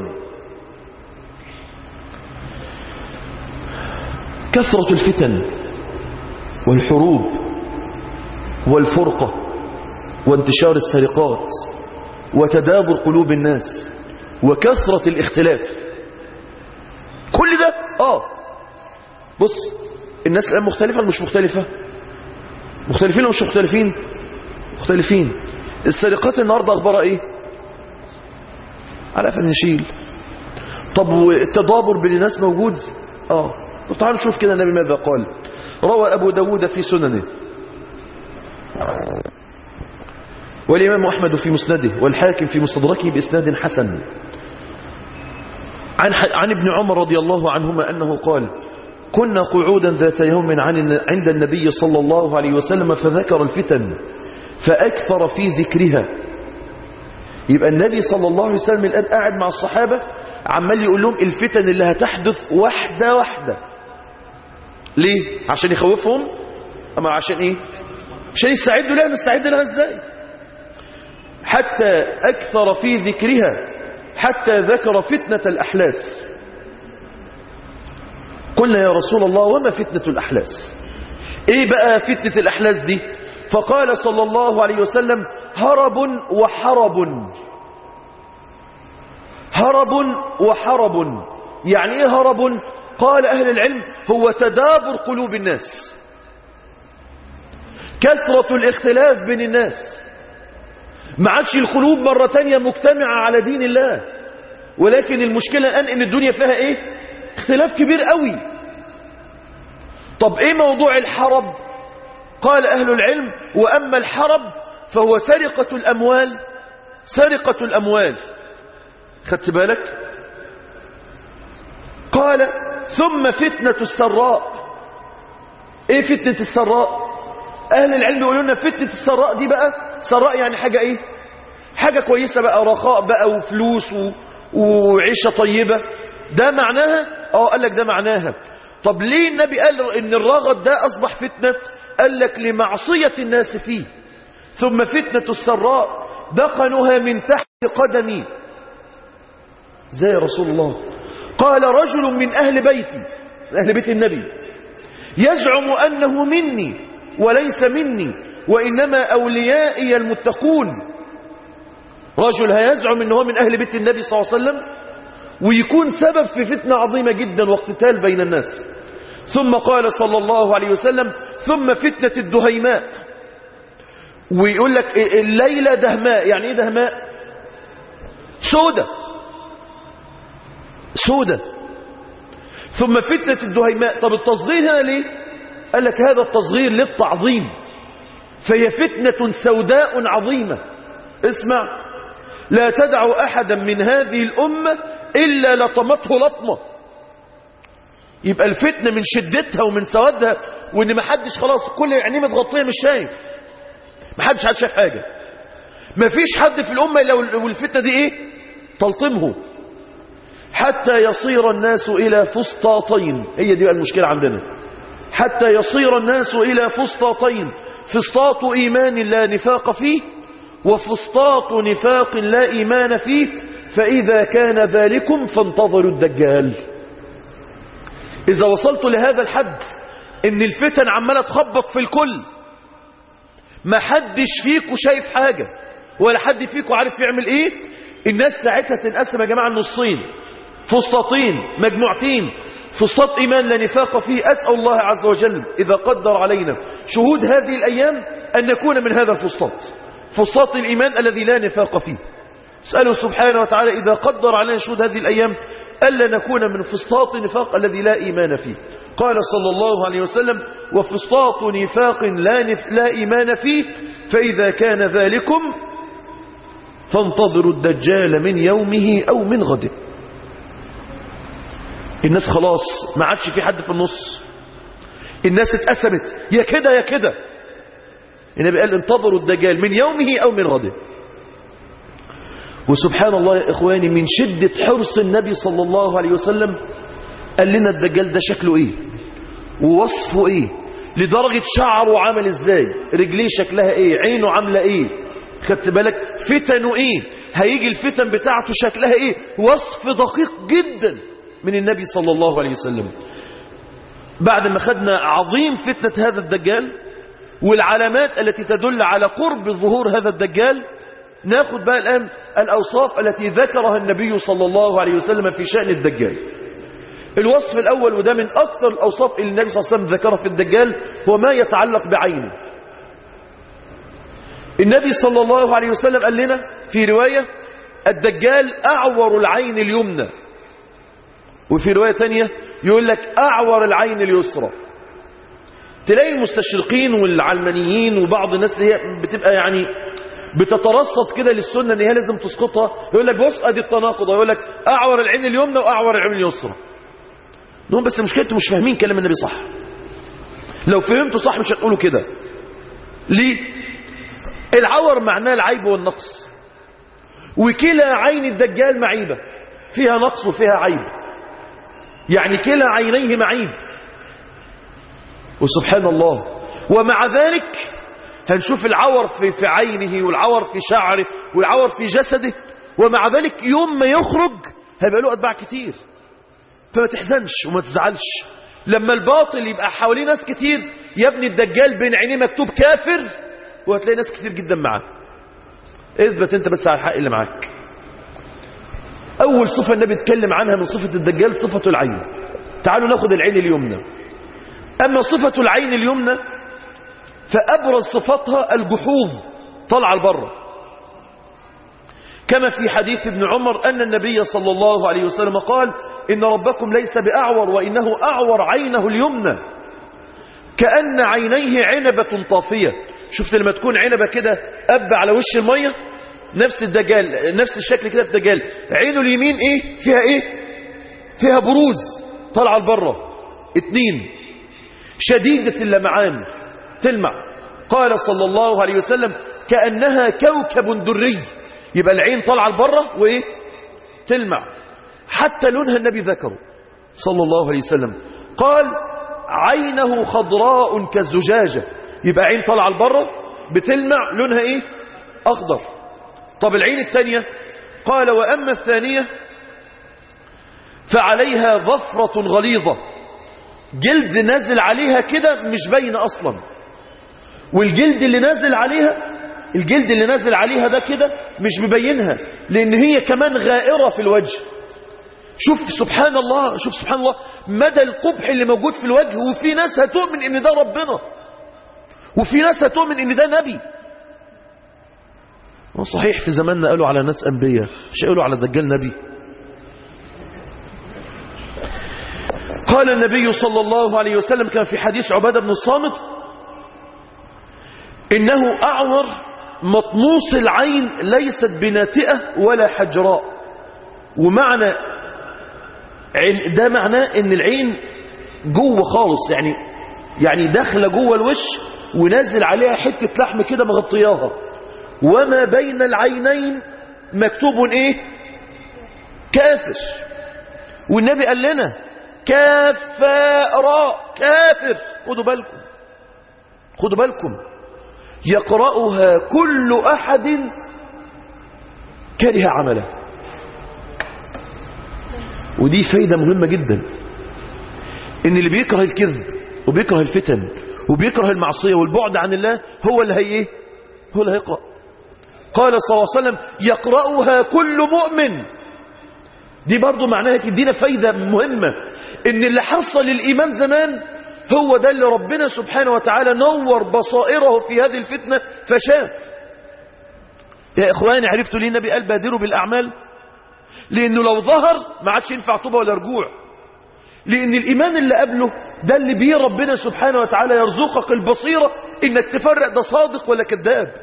كثرة الفتن والحروب والفرقة وانتشار السرقات وتدابر قلوب الناس وكثرة الاختلاف كل ده اه بص الناس الآن مختلفة ولا مش مختلفة مختلفين ولا مش مختلفين مختلفين السرقات النهاردة أخبارها ايه على فنشيل طب والتدابر بين الناس موجود اه طب تعالوا نشوف كده النبي ماذا قال روى أبو داود في سننه والإمام أحمد في مسنده والحاكم في مستدركه بإسناد حسن عن, عن ابن عمر رضي الله عنهما أنه قال كنا قعودا ذات يوم عن عند النبي صلى الله عليه وسلم فذكر الفتن فأكثر في ذكرها يبقى النبي صلى الله عليه وسلم الآن قاعد مع الصحابة عمال يقول لهم الفتن اللي هتحدث واحدة واحدة ليه؟ عشان يخوفهم أما عشان إيه؟ عشان يستعدوا لها نستعد لها إزاي؟ حتى أكثر في ذكرها حتى ذكر فتنة الأحلاس قلنا يا رسول الله وما فتنة الأحلاس إيه بقى فتنة الأحلاس دي فقال صلى الله عليه وسلم هرب وحرب هرب وحرب يعني ايه هرب قال اهل العلم هو تدابر قلوب الناس كثرة الاختلاف بين الناس ما عادش القلوب مرة تانية مجتمعة على دين الله ولكن المشكلة الآن ان الدنيا فيها ايه اختلاف كبير قوي طب ايه موضوع الحرب قال اهل العلم واما الحرب فهو سرقة الاموال سرقة الاموال خدت بالك قال ثم فتنة السراء ايه فتنة السراء اهل العلم يقولون لنا فتنة السراء دي بقى سراء يعني حاجة ايه حاجة كويسة بقى رخاء بقى وفلوس و... وعيشة طيبة ده معناها اه قال لك ده معناها طب ليه النبي قال ان الرغد ده اصبح فتنة قال لك لمعصية الناس فيه ثم فتنة السراء دخنها من تحت قدمي زي يا رسول الله قال رجل من أهل بيتي من أهل بيت النبي يزعم أنه مني وليس مني وإنما أوليائي المتقون رجل هيزعم أنه من أهل بيت النبي صلى الله عليه وسلم ويكون سبب في فتنة عظيمة جدا واقتتال بين الناس ثم قال صلى الله عليه وسلم ثم فتنة الدهيماء ويقول لك الليلة دهماء يعني ايه دهماء سودة سودة ثم فتنة الدهيماء طب التصغير هنا ليه قال لك هذا التصغير للتعظيم فهي فتنة سوداء عظيمة اسمع لا تدع أحدا من هذه الأمة إلا لطمته لطمة يبقى الفتنة من شدتها ومن سوادها وإن ما حدش خلاص كل عينيه متغطية مش شايف ما حدش حد شايف حاجة ما فيش حد في الأمة إلا والفتنة دي إيه تلطمه حتى يصير الناس إلى فسطاطين هي دي بقى المشكلة عندنا حتى يصير الناس إلى فسطاطين فسطاط إيمان لا نفاق فيه وفسطاط نفاق لا إيمان فيه فإذا كان ذلكم فانتظروا الدجال إذا وصلت لهذا الحد إن الفتن عمالة تخبط في الكل ما حدش فيكم شايف حاجة ولا حد فيكم عارف يعمل إيه الناس ساعتها تنقسم يا جماعة النصين فسطاطين مجموعتين فسطاط إيمان لا نفاق فيه أسأل الله عز وجل إذا قدر علينا شهود هذه الأيام أن نكون من هذا الفسطاط فسطاط الإيمان الذي لا نفاق فيه اسأله سبحانه وتعالى إذا قدر علينا شهود هذه الأيام ألا نكون من فسطاط النفاق الذي لا إيمان فيه قال صلى الله عليه وسلم وفسطاط نفاق لا, نف لا إيمان فيه فإذا كان ذلكم فانتظروا الدجال من يومه أو من غده الناس خلاص ما عادش في حد في النص الناس اتقسمت يا كده يا كده النبي قال انتظروا الدجال من يومه أو من غده وسبحان الله يا إخواني من شدة حرص النبي صلى الله عليه وسلم قال لنا الدجال ده شكله إيه ووصفه إيه لدرجة شعره عمل إزاي رجليه شكلها إيه عينه عاملة إيه خدت بالك فتنه إيه هيجي الفتن بتاعته شكلها إيه وصف دقيق جدا من النبي صلى الله عليه وسلم بعد ما خدنا عظيم فتنة هذا الدجال والعلامات التي تدل على قرب ظهور هذا الدجال ناخد بقى الآن الأوصاف التي ذكرها النبي صلى الله عليه وسلم في شأن الدجال الوصف الأول وده من أكثر الأوصاف اللي النبي صلى الله عليه وسلم ذكرها في الدجال هو ما يتعلق بعينه النبي صلى الله عليه وسلم قال لنا في رواية الدجال أعور العين اليمنى وفي رواية تانية يقول لك أعور العين اليسرى تلاقي المستشرقين والعلمانيين وبعض الناس اللي هي بتبقى يعني بتترصد كده للسنة ان هي لازم تسقطها يقول لك بص ادي التناقض يقول لك اعور العين اليمنى واعور العين اليسرى نقول بس مشكلته مش فاهمين كلام النبي صح لو فهمتوا صح مش هتقولوا كده ليه العور معناه العيب والنقص وكلا عين الدجال معيبة فيها نقص وفيها عيب يعني كلا عينيه معيب وسبحان الله ومع ذلك هنشوف العور في, في عينه والعور في شعره والعور في جسده ومع ذلك يوم ما يخرج هيبقى له أتباع كتير فما تحزنش وما تزعلش لما الباطل يبقى حواليه ناس كتير يا ابني الدجال بين عينيه مكتوب كافر وهتلاقي ناس كتير جدا معاه اثبت انت بس على الحق اللي معاك اول صفة النبي اتكلم عنها من صفة الدجال صفة العين تعالوا ناخد العين اليمنى اما صفة العين اليمنى فأبرز صفتها الجحوظ طلع البر كما في حديث ابن عمر أن النبي صلى الله عليه وسلم قال إن ربكم ليس بأعور وإنه أعور عينه اليمنى كأن عينيه عنبة طافية شفت لما تكون عنبة كده أب على وش المية نفس الدجال نفس الشكل كده في الدجال عينه اليمين ايه فيها ايه فيها بروز طلع البرة اتنين شديدة اللمعان تلمع قال صلى الله عليه وسلم كأنها كوكب دري يبقى العين طالعه لبره وايه تلمع حتى لونها النبي ذكره صلى الله عليه وسلم قال عينه خضراء كالزجاجة يبقى عين طالعه لبره بتلمع لونها ايه اخضر طب العين الثانية قال وأما الثانية فعليها ظفرة غليظة جلد نازل عليها كده مش باين أصلا والجلد اللي نازل عليها الجلد اللي نازل عليها ده كده مش مبينها لان هي كمان غائرة في الوجه شوف سبحان الله شوف سبحان الله مدى القبح اللي موجود في الوجه وفي ناس هتؤمن ان ده ربنا وفي ناس هتؤمن ان ده نبي صحيح في زماننا قالوا على ناس انبياء مش قالوا على الدجال نبي قال النبي صلى الله عليه وسلم كان في حديث عبادة بن الصامت إنه أعور مطموس العين ليست بناتئة ولا حجراء ومعنى ده معناه ان العين جوه خالص يعني يعني داخله جوه الوش ونازل عليها حته لحم كده مغطياها وما بين العينين مكتوب ايه كافر والنبي قال لنا كفار كافر خدوا بالكم خدوا بالكم يقرأها كل أحد كره عمله ودي فايدة مهمة جدا ان اللي بيكره الكذب وبيكره الفتن وبيكره المعصية والبعد عن الله هو اللي هي ايه هو اللي هيقرأ قال صلى الله عليه وسلم يقرأها كل مؤمن دي برضو معناها تدينا فايدة مهمة ان اللي حصل الإيمان زمان هو ده اللي ربنا سبحانه وتعالى نور بصائره في هذه الفتنة فشاف يا إخواني عرفتوا ليه النبي قال بادروا بالأعمال لأنه لو ظهر ما عادش ينفع طوبة ولا رجوع لأن الإيمان اللي قبله ده اللي بيه ربنا سبحانه وتعالى يرزقك البصيرة إنك تفرق ده صادق ولا كذاب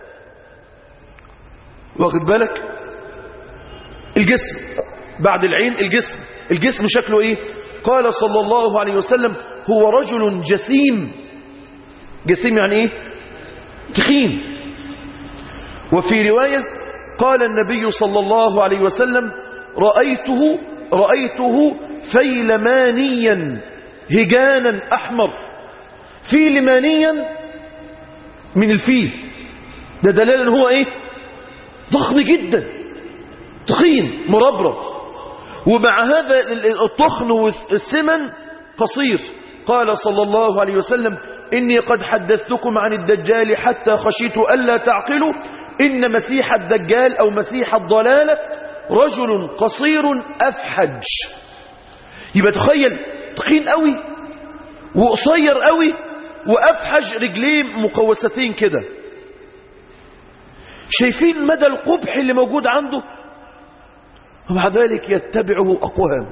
واخد بالك الجسم بعد العين الجسم الجسم شكله ايه قال صلى الله عليه وسلم هو رجل جسيم جسيم يعني ايه تخين وفي رواية قال النبي صلى الله عليه وسلم رأيته رأيته فيلمانيا هجانا أحمر فيلمانيا من الفيل ده دلالة ان هو ايه ضخم جدا تخين مربرب ومع هذا التخن والسمن قصير قال صلى الله عليه وسلم إني قد حدثتكم عن الدجال حتى خشيت ألا تعقلوا إن مسيح الدجال أو مسيح الضلالة رجل قصير أفحج يبقى تخيل تخين قوي وقصير قوي وأفحج رجليه مقوستين كده شايفين مدى القبح اللي موجود عنده ومع ذلك يتبعه أقوام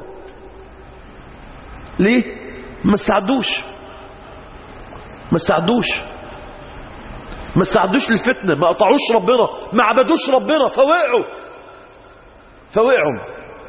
ليه ما استعدوش ما استعدوش ما استعدوش للفتنة ما قطعوش ربنا ما عبدوش ربنا فوقعوا فوقعوا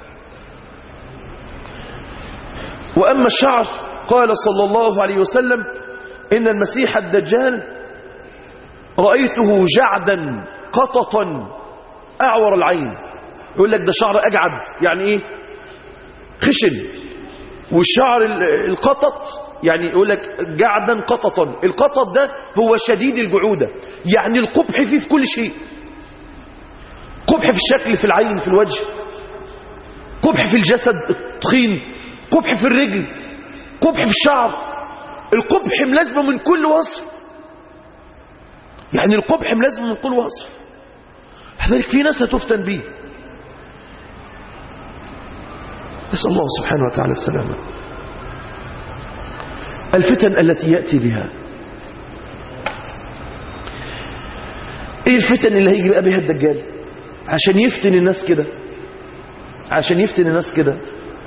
وأما الشعر قال صلى الله عليه وسلم إن المسيح الدجال رأيته جعدا قططا أعور العين يقول لك ده شعر أجعد يعني إيه خشن والشعر القطط يعني يقول لك جعدا قططا القطط ده هو شديد الجعودة يعني القبح فيه في كل شيء قبح في الشكل في العين في الوجه قبح في الجسد التخين قبح في الرجل قبح في الشعر القبح ملازمه من كل وصف يعني القبح ملازمه من كل وصف لذلك في ناس هتفتن به نسأل الله سبحانه وتعالى السلامة الفتن التي يأتي بها ايه الفتن اللي هيجي بقى بها الدجال عشان يفتن الناس كده عشان يفتن الناس كده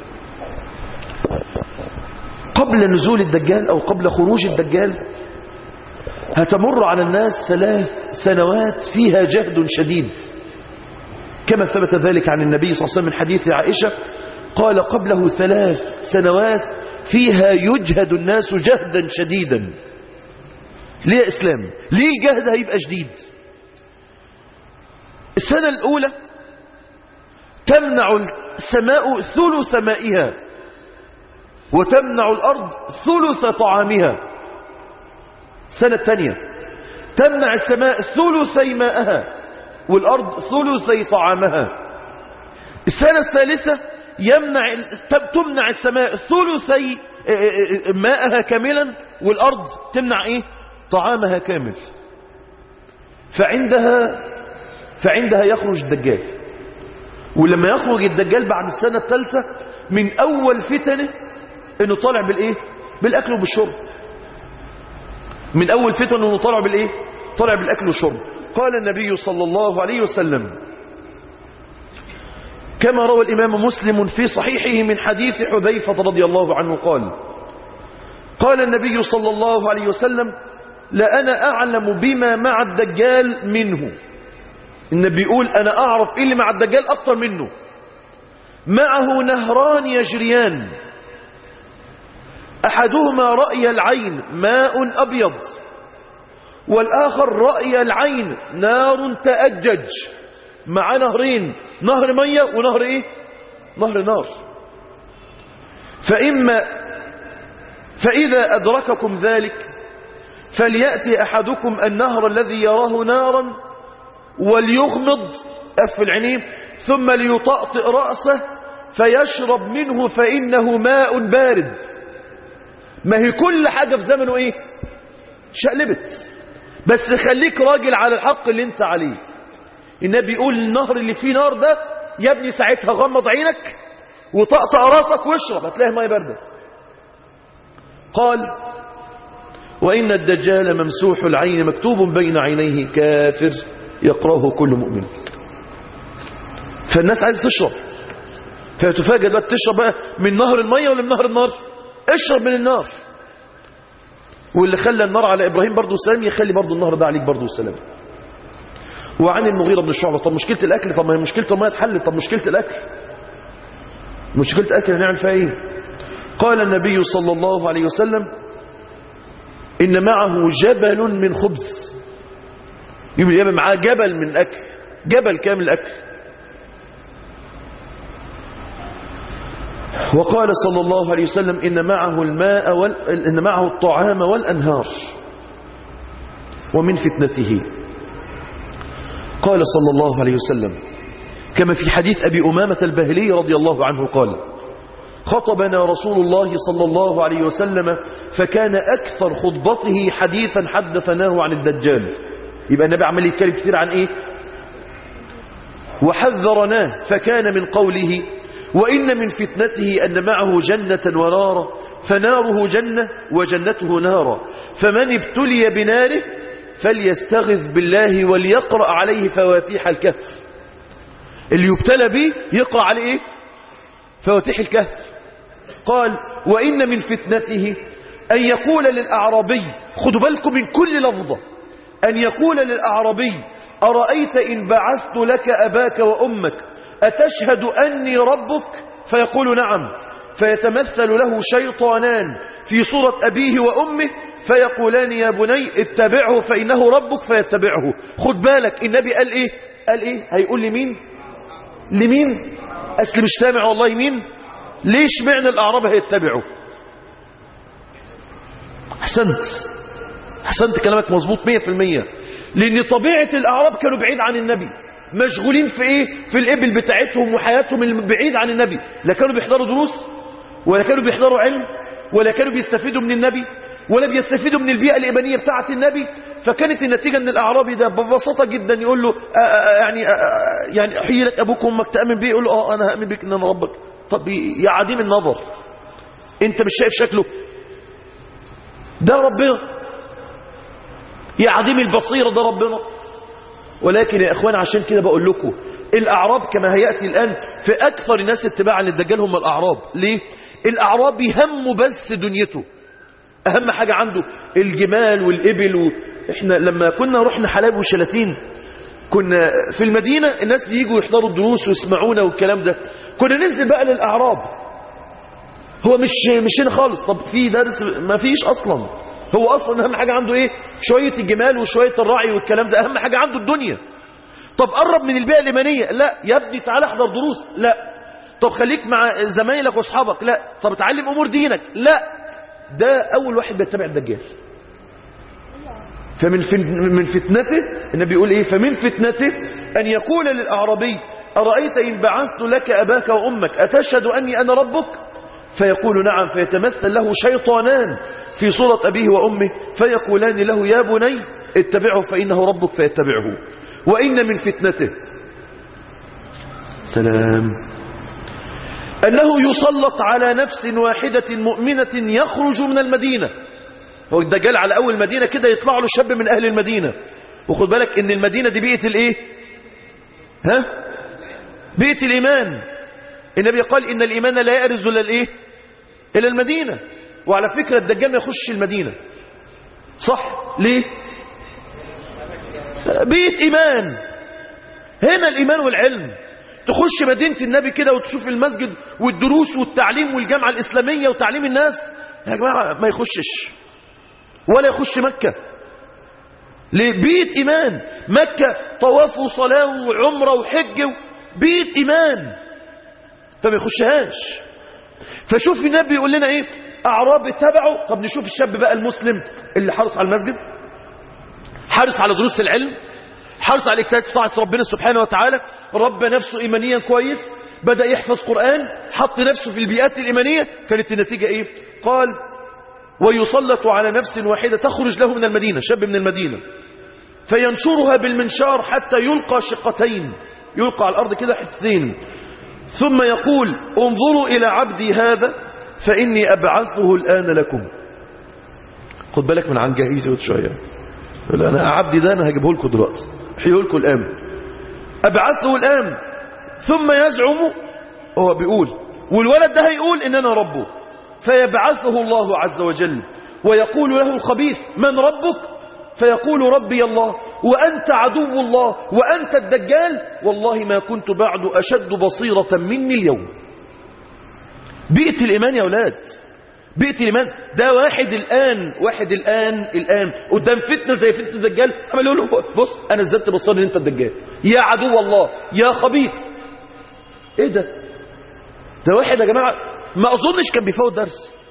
قبل نزول الدجال او قبل خروج الدجال هتمر على الناس ثلاث سنوات فيها جهد شديد كما ثبت ذلك عن النبي صلى الله عليه وسلم من حديث عائشة قال قبله ثلاث سنوات فيها يجهد الناس جهدا شديدا ليه يا إسلام ليه الجهد هيبقى شديد السنة الأولى تمنع السماء ثلث مائها وتمنع الأرض ثلث طعامها السنة الثانية تمنع السماء ثلثي ماءها والأرض ثلثي طعامها السنة الثالثة يمنع تمنع السماء ثلثي ماءها كاملا والأرض تمنع إيه طعامها كامل فعندها فعندها يخرج الدجال ولما يخرج الدجال بعد السنة الثالثة من أول فتنه انه طالع بالايه بالاكل وبالشرب من اول فتنه انه طالع بالايه طالع بالاكل والشرب قال النبي صلى الله عليه وسلم كما روى الامام مسلم في صحيحه من حديث حذيفه رضي الله عنه قال قال النبي صلى الله عليه وسلم لأنا أعلم بما مع الدجال منه النبي يقول أنا أعرف إيه اللي مع الدجال أكتر منه معه نهران يجريان أحدهما رأي العين ماء أبيض والآخر رأي العين نار تأجج مع نهرين نهر مية ونهر إيه نهر نار فإما فإذا أدرككم ذلك فليأتي أحدكم النهر الذي يراه نارا وليغمض أفل عينيه ثم ليطأطئ رأسه فيشرب منه فإنه ماء بارد ما هي كل حاجة في زمنه ايه شقلبت بس خليك راجل على الحق اللي انت عليه النبي يقول النهر اللي فيه نار ده يا ابني ساعتها غمض عينك وطقطق راسك واشرب هتلاقي ميه بارده قال وإن الدجال ممسوح العين مكتوب بين عينيه كافر يقرأه كل مؤمن فالناس عايزة تشرب فتفاجأ بقى تشرب بقى من نهر المية ولا من نهر النار اشرب من النار واللي خلى النار على إبراهيم برضو السلام يخلي برضو النهر ده عليك برضو السلام وعن المغيرة بن الشعبة طب مشكلة الأكل طب ما هي مشكلة المية اتحلت طب مشكلة الأكل مشكلة الأكل هنعمل فيها ايه قال النبي صلى الله عليه وسلم إن معه جبل من خبز يبقى معاه جبل من أكل جبل كامل أكل وقال صلى الله عليه وسلم إن معه الماء وال... إن معه الطعام والأنهار ومن فتنته قال صلى الله عليه وسلم كما في حديث أبي أمامة البهلي رضي الله عنه قال خطبنا رسول الله صلى الله عليه وسلم فكان أكثر خطبته حديثا حدثناه عن الدجال يبقى النبي عمال يتكلم كثير عن إيه وحذرناه فكان من قوله وإن من فتنته أن معه جنة ونارا فناره جنة وجنته نارا فمن ابتلي بناره فليستغذ بالله وليقرأ عليه فواتيح الكهف اللي يبتلى به يقرأ عليه إيه؟ فواتيح الكهف قال وإن من فتنته أن يقول للأعرابي خدوا بالكم من كل لفظة أن يقول للأعرابي أرأيت إن بعثت لك أباك وأمك أتشهد أني ربك فيقول نعم فيتمثل له شيطانان في صورة أبيه وأمه فيقولان يا بني اتبعه فإنه ربك فيتبعه خد بالك النبي قال إيه قال إيه هيقول لمين لمين أصل مش سامع والله مين ليش معنى الأعراب هيتبعه أحسنت أحسنت كلامك مظبوط 100% لأن طبيعة الأعراب كانوا بعيد عن النبي مشغولين في ايه في الابل بتاعتهم وحياتهم البعيد عن النبي لا كانوا بيحضروا دروس ولا كانوا بيحضروا علم ولا كانوا بيستفيدوا من النبي ولا بيستفيدوا من البيئة الإبانية بتاعة النبي فكانت النتيجة ان الأعرابي ده ببساطة جدا يقول له آآ آآ يعني آآ يعني احيي لك أبوك وأمك تأمن بيه يقول له اه أنا هأمن بيك إن أنا ربك طب يا عديم النظر أنت مش شايف شكله ده ربنا يا عديم البصيرة ده ربنا ولكن يا اخوان عشان كده بقول لكم الاعراب كما هياتي الان في اكثر الناس اتباعا للدجال هم الاعراب ليه الاعراب يهموا بس دنيته اهم حاجه عنده الجمال والابل و... احنا لما كنا رحنا حلاب وشلاتين كنا في المدينه الناس بييجوا يحضروا الدروس ويسمعونا والكلام ده كنا ننزل بقى للاعراب هو مش مش هنا خالص طب في درس ما فيش اصلا هو اصلا اهم حاجه عنده ايه شويه الجمال وشويه الرعي والكلام ده اهم حاجه عنده الدنيا طب قرب من البيئه الايمانيه لا يا ابني تعالى احضر دروس لا طب خليك مع زمايلك واصحابك لا طب اتعلم امور دينك لا ده اول واحد بيتبع الدجال فمن من فتنته النبي يقول ايه فمن فتنته ان يقول للاعرابي ارايت ان بعثت لك اباك وامك اتشهد اني انا ربك فيقول نعم فيتمثل له شيطانان في صورة أبيه وأمه فيقولان له يا بني اتبعه فإنه ربك فيتبعه وإن من فتنته سلام أنه يسلط على نفس واحدة مؤمنة يخرج من المدينة هو الدجال على أول مدينة كده يطلع له شاب من أهل المدينة وخد بالك إن المدينة دي بيئة الإيه ها بيئة الإيمان النبي قال إن الإيمان لا يأرز إلى الإيه إلى المدينة وعلى فكرة الدجال ما يخش المدينة صح ليه بيئة إيمان هنا الإيمان والعلم تخش مدينة النبي كده وتشوف المسجد والدروس والتعليم والجامعة الإسلامية وتعليم الناس يا جماعة ما يخشش ولا يخش مكة لبيت إيمان مكة طواف وصلاة وعمرة وحج بيت إيمان فما يخشهاش فشوف النبي يقول لنا ايه اعراب اتبعوا طب نشوف الشاب بقى المسلم اللي حرص على المسجد حرص على دروس العلم حرص على اجتهاد طاعه ربنا سبحانه وتعالى ربى نفسه ايمانيا كويس بدا يحفظ قران حط نفسه في البيئات الايمانيه كانت النتيجه ايه قال ويسلط على نفس واحده تخرج له من المدينه شاب من المدينه فينشرها بالمنشار حتى يلقى شقتين يلقى على الارض كده حتتين ثم يقول انظروا إلى عبدي هذا فإني أبعثه الآن لكم خد بالك من عن جهيزه شوية يقول أنا عبدي ده أنا هجيبه لكم دلوقتي احييه لكم الآن أبعثه الآن ثم يزعم هو بيقول والولد ده هيقول إن أنا ربه فيبعثه الله عز وجل ويقول له الخبيث من ربك فيقول ربي الله وأنت عدو الله وأنت الدجال والله ما كنت بعد أشد بصيرة مني اليوم بيئة الإيمان يا أولاد بيئة الإيمان ده واحد الآن واحد الآن الآن قدام فتنة زي فتنة الدجال عمل له بص أنا ازددت بصير ان أنت الدجال يا عدو الله يا خبيث إيه ده ده واحد يا جماعة ما أظنش كان بيفوت درس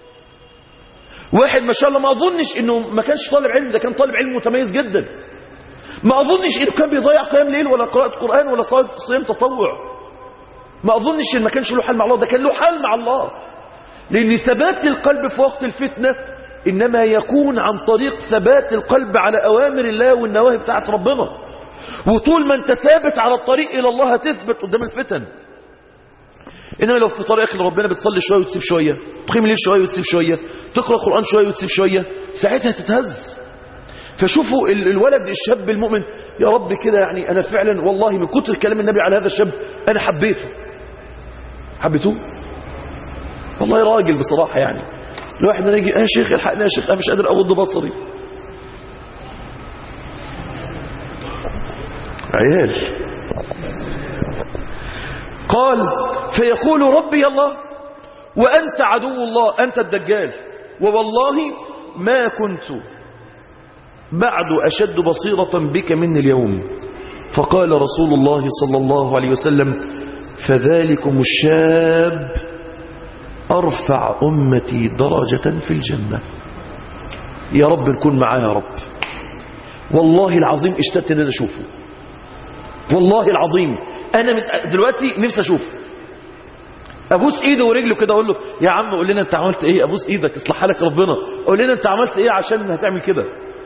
واحد ما شاء الله ما أظنش إنه ما كانش طالب علم ده كان طالب علم متميز جدا ما أظنش إنه كان بيضيع قيام ليل ولا قراءة قرآن ولا صيام تطوع ما أظنش إن ما كانش له حل مع الله ده كان له حل مع الله لأن ثبات القلب في وقت الفتنة إنما يكون عن طريق ثبات القلب على أوامر الله والنواهي بتاعت ربنا وطول ما أنت ثابت على الطريق إلى الله هتثبت قدام الفتن إنما لو في طريقك لربنا بتصلي شوية وتسيب شوية تقيم الليل شوية وتسيب شوية تقرأ قرآن شوية وتسيب شوية ساعتها تتهز فشوفوا الولد الشاب المؤمن يا رب كده يعني أنا فعلا والله من كتر كلام النبي على هذا الشاب أنا حبيته حبيته والله راجل بصراحة يعني الواحد انا يجي يا شيخ الحقني يا شيخ انا مش قادر اغض بصري عيال قال فيقول ربي الله وأنت عدو الله أنت الدجال ووالله ما كنت بعد أشد بصيرة بك مني اليوم فقال رسول الله صلى الله عليه وسلم فذلكم الشاب أرفع أمتي درجة في الجنة يا رب نكون معاه يا رب والله العظيم اشتقت ان انا اشوفه والله العظيم انا من دلوقتي نفسي اشوفه ابوس ايده ورجله كده اقول له يا عم قول لنا انت عملت ايه ابوس ايدك اصلح لك ربنا قول لنا انت عملت ايه عشان هتعمل كده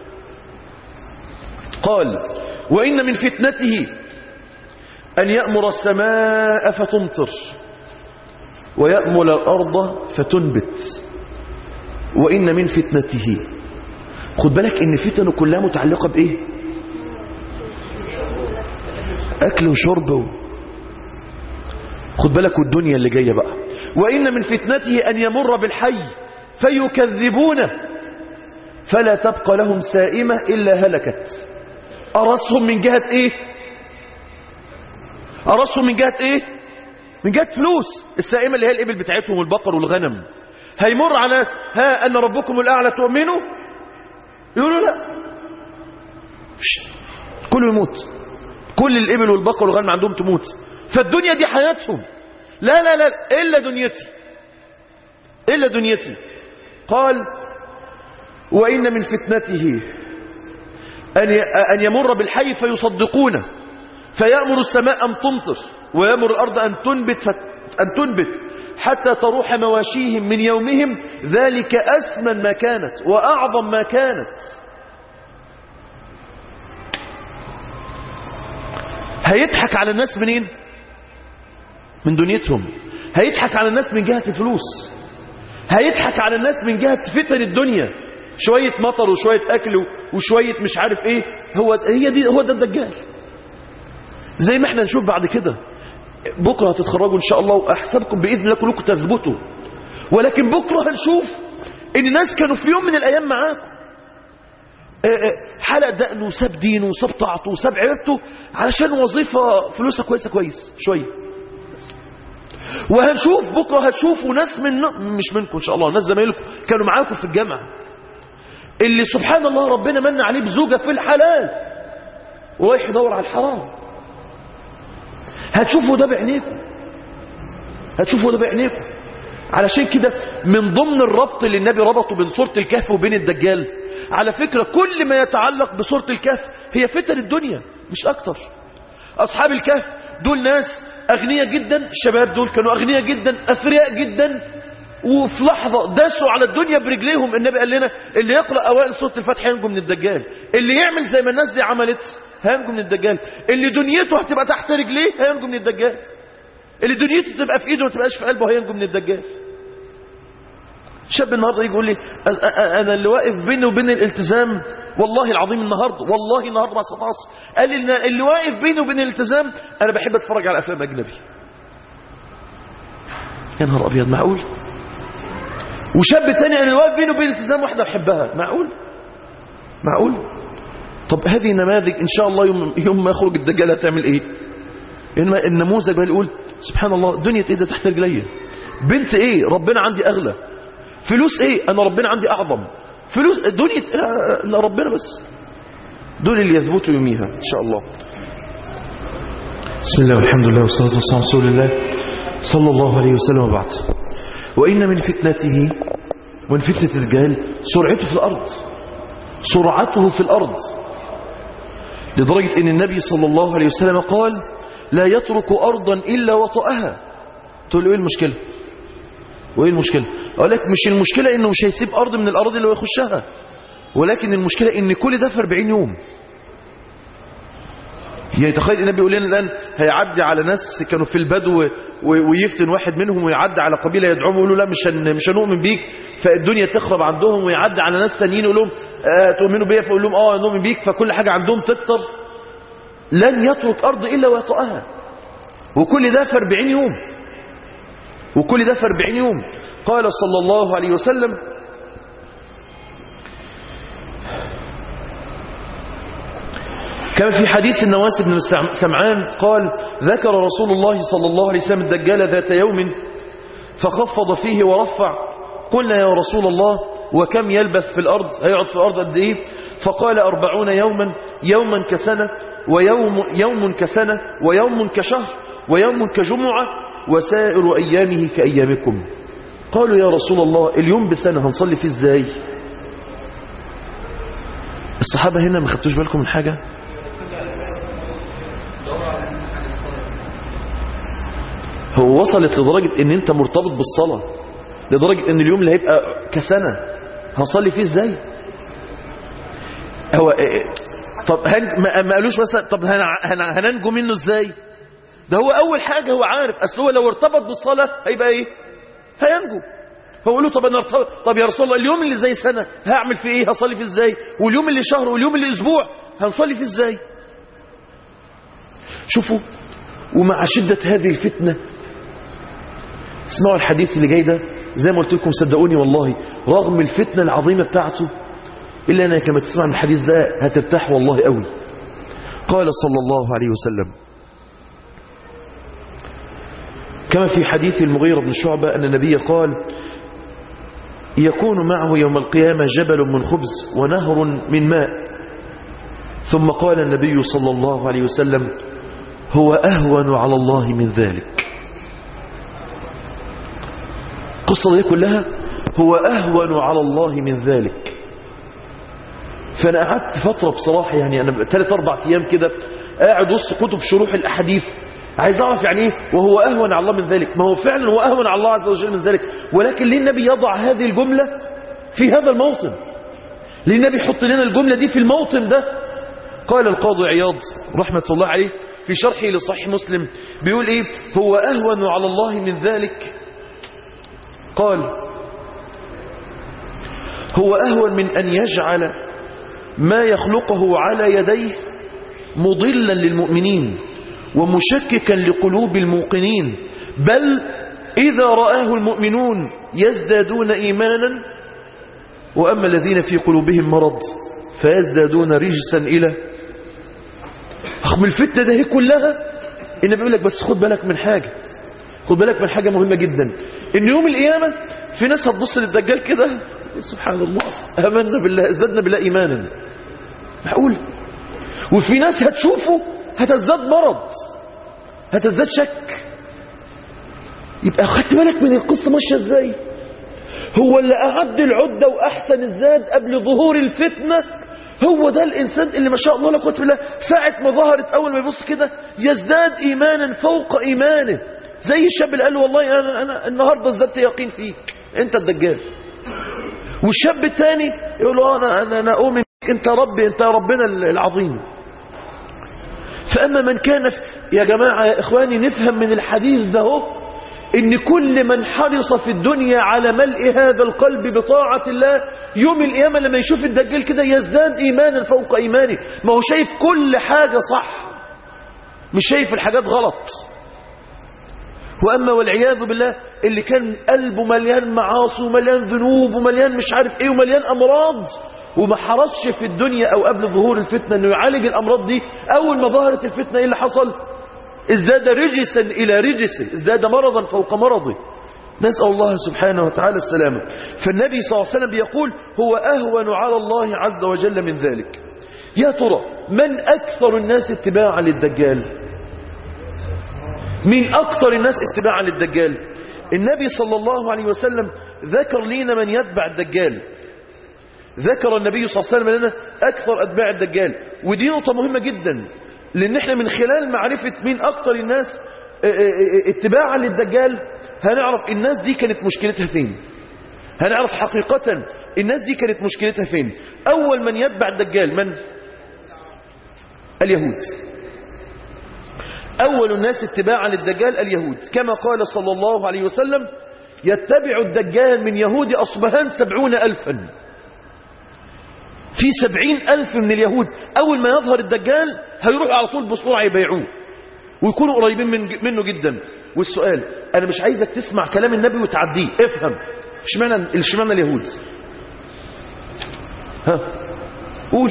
قال وان من فتنته ان يامر السماء فتمطر ويأمل الأرض فتنبت وإن من فتنته خد بالك إن فتنه كلها متعلقة بإيه أكل وشرب و... خد بالك والدنيا اللي جاية بقى وإن من فتنته أن يمر بالحي فيكذبونه فلا تبقى لهم سائمة إلا هلكت أرسهم من جهة إيه أرسهم من جهة إيه من جهة فلوس السائمة اللي هي الإبل بتاعتهم والبقر والغنم هيمر على ناس ها أن ربكم الأعلى تؤمنوا يقولوا لا كله يموت كل الإبل والبقر والغنم عندهم تموت فالدنيا دي حياتهم لا لا لا إلا دنيتي إلا دنيتي قال وإن من فتنته أن أن يمر بالحي فيصدقونه فيأمر السماء أن تمطر ويأمر الأرض أن تنبت أن تنبت حتى تروح مواشيهم من يومهم ذلك أسمن ما كانت وأعظم ما كانت هيضحك على الناس منين من دنيتهم هيضحك على الناس من جهة الفلوس هيضحك على الناس من جهة فتن الدنيا شوية مطر وشوية أكل وشوية مش عارف إيه هو هي دي هو ده الدجال زي ما احنا نشوف بعد كده بكرة هتتخرجوا إن شاء الله وأحسبكم بإذن الله كلكم تثبتوا ولكن بكرة هنشوف إن ناس كانوا في يوم من الأيام معاكم حلق دقنه وساب دينه وساب طاعته وساب عيبته علشان وظيفة فلوسها كويسة كويس شوية وهنشوف بكرة هتشوفوا ناس من مش منكم إن شاء الله ناس زمايلكم كانوا معاكم في الجامعة اللي سبحان الله ربنا من عليه بزوجة في الحلال ورايح يدور على الحرام هتشوفوا ده بعينيكم هتشوفوا ده بعينيكم علشان كده من ضمن الربط اللي النبي ربطه بين سورة الكهف وبين الدجال على فكرة كل ما يتعلق بسورة الكهف هي فتن الدنيا مش أكتر أصحاب الكهف دول ناس أغنياء جدا الشباب دول كانوا أغنياء جدا أثرياء جدا وفي لحظة داسوا على الدنيا برجليهم النبي قال لنا اللي يقرأ أوائل سورة الفتح هينجو من الدجال اللي يعمل زي ما الناس دي عملت هينجو من الدجال اللي دنيته هتبقى تحت رجليه هينجو من الدجال اللي دنيته تبقى في ايده وما تبقاش في قلبه هينجو من الدجال شاب النهارده يجي يقول لي انا اللي واقف بيني وبين الالتزام والله العظيم النهارده والله النهارده ما استطاعش قال لي اللي واقف بيني وبين الالتزام انا بحب اتفرج على افلام اجنبي يا نهار ابيض معقول وشاب تاني انا اللي واقف بيني وبين الالتزام واحده بحبها معقول معقول طب هذه نماذج ان شاء الله يوم, يوم ما يخرج الدجال هتعمل ايه انما النموذج بقى يقول سبحان الله دنيا ايه ده تحت رجليا بنت ايه ربنا عندي اغلى فلوس ايه انا ربنا عندي اعظم فلوس دنيا لا ربنا بس دول اللي يثبتوا يوميها ان شاء الله بسم الله والحمد لله والصلاه والسلام على رسول الله صلى الله عليه وسلم وبعد وان من فتنته ومن فتنه الرجال سرعته في الارض سرعته في الارض لدرجه ان النبي صلى الله عليه وسلم قال لا يترك ارضا الا وطئها تقول له ايه المشكله وايه المشكله اقول لك مش المشكله انه مش هيسيب ارض من الارض اللي هو يخشها ولكن المشكله ان كل ده في 40 يوم يعني تخيل النبي يقول لنا الان هيعدي على ناس كانوا في البدو ويفتن واحد منهم ويعدي على قبيله يدعوهم ويقولوا لا مش مش هنؤمن بيك فالدنيا تخرب عندهم ويعدي على ناس ثانيين يقول لهم آه تؤمنوا بيا فيقول لهم اه نؤمن بيك فكل حاجه عندهم تكتر لن يترك ارض الا ويطأها وكل ده في 40 يوم وكل ده في 40 يوم قال صلى الله عليه وسلم كما في حديث النواس بن سمعان قال ذكر رسول الله صلى الله عليه وسلم الدجال ذات يوم فخفض فيه ورفع قلنا يا رسول الله وكم يلبث في الأرض هيقعد في الأرض قد إيه فقال أربعون يوما يوما كسنة ويوم يوم كسنة ويوم كشهر ويوم كجمعة وسائر أيامه كأيامكم قالوا يا رسول الله اليوم بسنة هنصلي فيه ازاي الصحابة هنا ما خدتوش بالكم من حاجة هو وصلت لدرجة ان انت مرتبط بالصلاة لدرجة ان اليوم اللي هيبقى كسنة هنصلي فيه ازاي هو طب هن... ما قالوش مثلا طب هن... هن... هننجو منه ازاي ده هو اول حاجة هو عارف اصل هو لو ارتبط بالصلاة هيبقى ايه هينجو فقول له طب انا ارتبط طب يا رسول الله اليوم اللي زي سنة هعمل فيه ايه هصلي فيه ازاي واليوم اللي شهر واليوم اللي اسبوع هنصلي فيه ازاي شوفوا ومع شدة هذه الفتنة اسمعوا الحديث اللي جاي ده زي ما قلت لكم صدقوني والله رغم الفتنة العظيمة بتاعته إلا أنا كما تسمع من الحديث ده هترتاح والله قوي قال صلى الله عليه وسلم كما في حديث المغيرة بن شعبة أن النبي قال يكون معه يوم القيامة جبل من خبز ونهر من ماء ثم قال النبي صلى الله عليه وسلم هو أهون على الله من ذلك القصة دي كلها هو أهون على الله من ذلك فأنا قعدت فترة بصراحة يعني أنا ثلاث أربع أيام كده قاعد وسط كتب شروح الأحاديث عايز أعرف يعني إيه وهو أهون على الله من ذلك ما هو فعلا هو أهون على الله عز وجل من ذلك ولكن ليه النبي يضع هذه الجملة في هذا الموطن ليه النبي يحط لنا الجملة دي في الموطن ده قال القاضي عياض رحمة الله عليه في شرحه لصحيح مسلم بيقول ايه هو اهون على الله من ذلك قال هو اهون من ان يجعل ما يخلقه على يديه مضلا للمؤمنين ومشككا لقلوب الموقنين بل إذا رآه المؤمنون يزدادون إيمانا وأما الذين في قلوبهم مرض فيزدادون رجسا إلى أخم الفتنة ده هي كلها النبي يقول لك بس خد بالك من حاجة خد بالك من حاجة مهمة جدا إن يوم القيامة في ناس هتبص للدجال كده سبحان الله آمنا بالله ازددنا بالله إيمانا معقول وفي ناس هتشوفه هتزداد مرض هتزداد شك يبقى خدت بالك من القصة ماشية ازاي هو اللي أعد العدة وأحسن الزاد قبل ظهور الفتنة هو ده الإنسان اللي ما شاء الله لا قوه بالله ساعة ما ظهرت أول ما يبص كده يزداد إيمانا فوق إيمانه زي الشاب اللي قال له والله أنا, أنا النهاردة ازددت يقين فيك أنت الدجال والشاب الثاني يقول له أنا, أنا, أنا أؤمن أنت ربي أنت ربنا العظيم فأما من كان في يا جماعة يا إخواني نفهم من الحديث ده هو إن كل من حرص في الدنيا على ملء هذا القلب بطاعة الله يوم القيامة لما يشوف الدجال كده يزداد إيمانا فوق إيمانه ما هو شايف كل حاجة صح مش شايف الحاجات غلط وأما والعياذ بالله اللي كان قلبه مليان معاصي ومليان ذنوب ومليان مش عارف ايه ومليان أمراض وما حرصش في الدنيا أو قبل ظهور الفتنة أنه يعالج الأمراض دي أول ما ظهرت الفتنة إيه اللي حصل ازداد رجسا إلى رجسه ازداد مرضا فوق مرضه نسأل الله سبحانه وتعالى السلامة فالنبي صلى الله عليه وسلم يقول هو أهون على الله عز وجل من ذلك يا ترى من أكثر الناس اتباعا للدجال من أكثر الناس اتباعا للدجال النبي صلى الله عليه وسلم ذكر لنا من يتبع الدجال ذكر النبي صلى الله عليه وسلم لنا أكثر أتباع الدجال ودي نقطة مهمة جدا لأن احنا من خلال معرفة مين أكثر الناس اتباعا للدجال هنعرف الناس دي كانت مشكلتها فين هنعرف حقيقة الناس دي كانت مشكلتها فين أول من يتبع الدجال من اليهود أول الناس اتباعا للدجال اليهود كما قال صلى الله عليه وسلم يتبع الدجال من يهود أصبهان سبعون ألفا في سبعين ألف من اليهود أول ما يظهر الدجال هيروحوا على طول بسرعة يبيعوه ويكونوا قريبين من منه جدا والسؤال أنا مش عايزك تسمع كلام النبي وتعديه افهم اشمعنى اشمعنى اليهود ها قول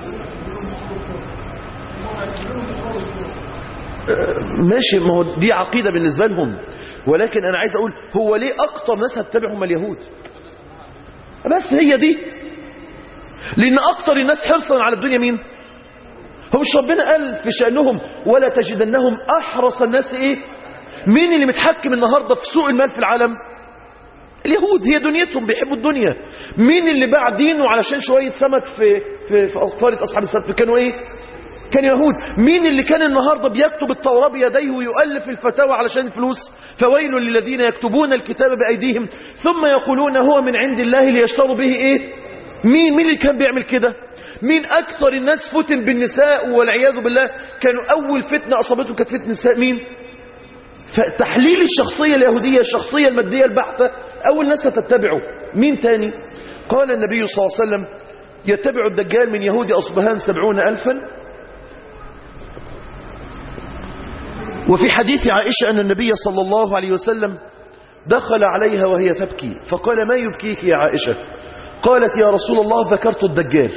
ماشي ما هو دي عقيدة بالنسبة لهم ولكن أنا عايز أقول هو ليه أكتر ناس هتتبعهم اليهود بس هي دي لأن أكتر الناس حرصا على الدنيا مين هو مش ربنا قال في شأنهم ولا تجدنهم أحرص الناس إيه مين اللي متحكم النهاردة في سوق المال في العالم اليهود هي دنيتهم بيحبوا الدنيا مين اللي باع دينه علشان شوية سمك في في في أطفالة أصحاب السبت كانوا إيه كان يهود مين اللي كان النهاردة بيكتب التوراة بيديه ويؤلف الفتاوى علشان الفلوس فويل للذين يكتبون الكتاب بأيديهم ثم يقولون هو من عند الله ليشتروا به إيه مين مين اللي كان بيعمل كده مين أكثر الناس فتن بالنساء والعياذ بالله كانوا أول فتنة أصابتهم كانت فتنة نساء مين فتحليل الشخصية اليهودية الشخصية المادية البحتة أول ناس هتتبعه مين تاني قال النبي صلى الله عليه وسلم يتبع الدجال من يهود أصبهان سبعون ألفا وفي حديث عائشة أن النبي صلى الله عليه وسلم دخل عليها وهي تبكي فقال ما يبكيك يا عائشة قالت يا رسول الله ذكرت الدجال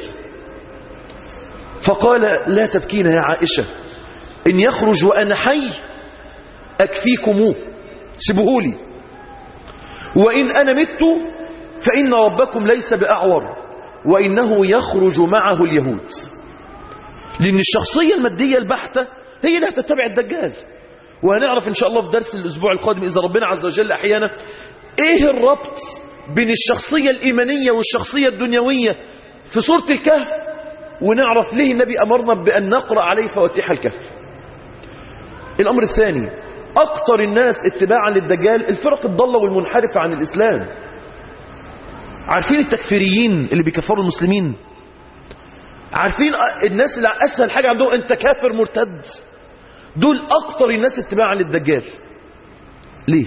فقال لا تبكين يا عائشة إن يخرج وأنا حي أكفيكموه سيبهولي وإن أنا مت فإن ربكم ليس بأعور وإنه يخرج معه اليهود لأن الشخصية المادية البحتة هي اللي هتتبع الدجال وهنعرف إن شاء الله في درس الأسبوع القادم إذا ربنا عز وجل أحيانا إيه الربط بين الشخصية الإيمانية والشخصية الدنيوية في سورة الكهف ونعرف ليه النبي أمرنا بأن نقرأ عليه فواتيح الكهف الأمر الثاني أكثر الناس اتباعا للدجال الفرق الضالة والمنحرفة عن الإسلام عارفين التكفيريين اللي بيكفروا المسلمين عارفين الناس اللي اسهل حاجه عندهم انت كافر مرتد دول اكتر الناس اتباعا للدجال ليه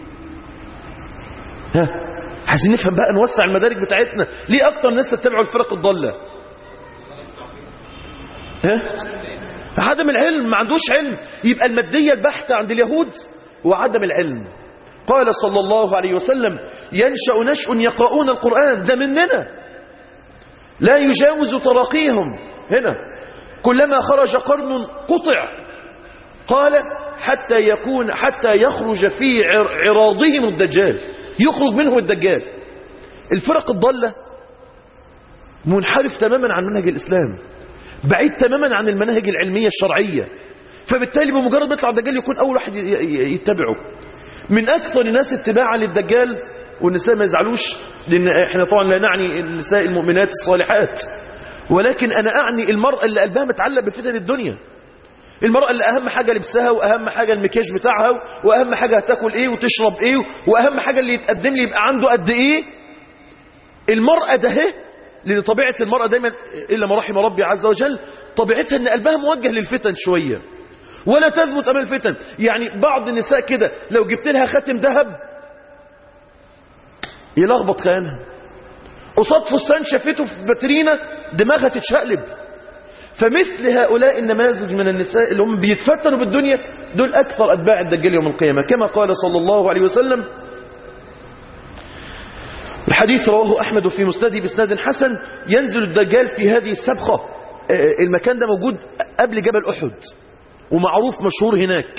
ها عايزين نفهم بقى نوسع المدارك بتاعتنا ليه اكتر ناس تتبعوا الفرق الضاله ها عدم العلم ما عندوش علم يبقى الماديه البحته عند اليهود وعدم العلم قال صلى الله عليه وسلم ينشأ نشء يقرؤون القرآن ده مننا لا يجاوز تراقيهم هنا كلما خرج قرن قطع قال حتى يكون حتى يخرج في عراضهم الدجال يخرج منه الدجال الفرق الضالة منحرف تماما عن منهج الإسلام بعيد تماما عن المناهج العلمية الشرعية فبالتالي بمجرد ما يطلع الدجال يكون أول واحد يتبعه من أكثر الناس اتباعا للدجال والنساء ما يزعلوش لأن احنا طبعا لا نعني النساء المؤمنات الصالحات ولكن أنا أعني المرأة اللي قلبها متعلق بفتن الدنيا المرأة اللي أهم حاجة لبسها وأهم حاجة المكياج بتاعها وأهم حاجة هتاكل إيه وتشرب إيه وأهم حاجة اللي يتقدم لي يبقى عنده قد إيه المرأة ده لأن طبيعة المرأة دايما إلا ما رحم ربي عز وجل طبيعتها أن قلبها موجه للفتن شوية ولا تثبت أمام الفتن يعني بعض النساء كده لو جبت لها خاتم ذهب يلخبط كيانها قصاد فستان شافته في باترينا دماغها تتشقلب فمثل هؤلاء النماذج من النساء اللي هم بيتفتنوا بالدنيا دول أكثر أتباع الدجال يوم القيامة كما قال صلى الله عليه وسلم الحديث رواه أحمد في مسنده بسناد حسن ينزل الدجال في هذه السبخة المكان ده موجود قبل جبل أحد ومعروف مشهور هناك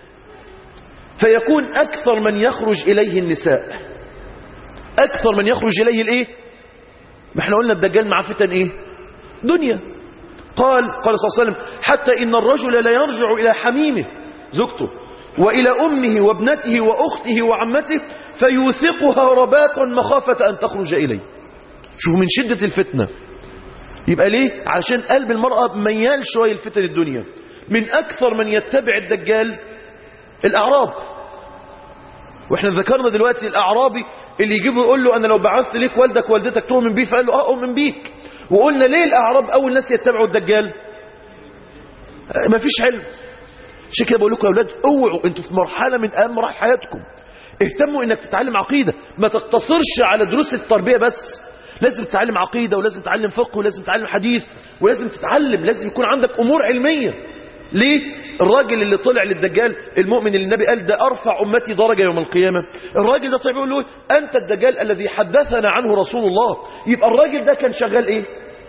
فيكون أكثر من يخرج إليه النساء أكثر من يخرج إليه الإيه ما احنا قلنا الدجال مع فتن إيه دنيا قال قال صلى الله عليه وسلم حتى إن الرجل لا يرجع إلى حميمه زوجته وإلى أمه وابنته وأخته وعمته فيوثقها رباطا مخافة أن تخرج إليه شوف من شدة الفتنة يبقى ليه عشان قلب المرأة ميال شوية الفتن الدنيا من أكثر من يتبع الدجال الأعراب واحنا ذكرنا دلوقتي الأعرابي اللي يجيبه يقول له أنا لو بعثت ليك والدك والدتك تؤمن بيه فقال له اه أؤمن بيك وقلنا ليه الأعراب أول ناس يتبعوا الدجال ما فيش علم عشان كده بقول لكم يا أولاد اوعوا انتوا في مرحلة من أهم مراحل حياتكم اهتموا انك تتعلم عقيدة ما تقتصرش على دروس التربية بس لازم تتعلم عقيدة ولازم تتعلم فقه ولازم تتعلم حديث ولازم تتعلم لازم يكون عندك أمور علمية ليه الراجل اللي طلع للدجال المؤمن اللي النبي قال ده أرفع أمتي درجة يوم القيامة الراجل ده طلع بيقول له أنت الدجال الذي حدثنا عنه رسول الله يبقى الراجل ده كان شغال إيه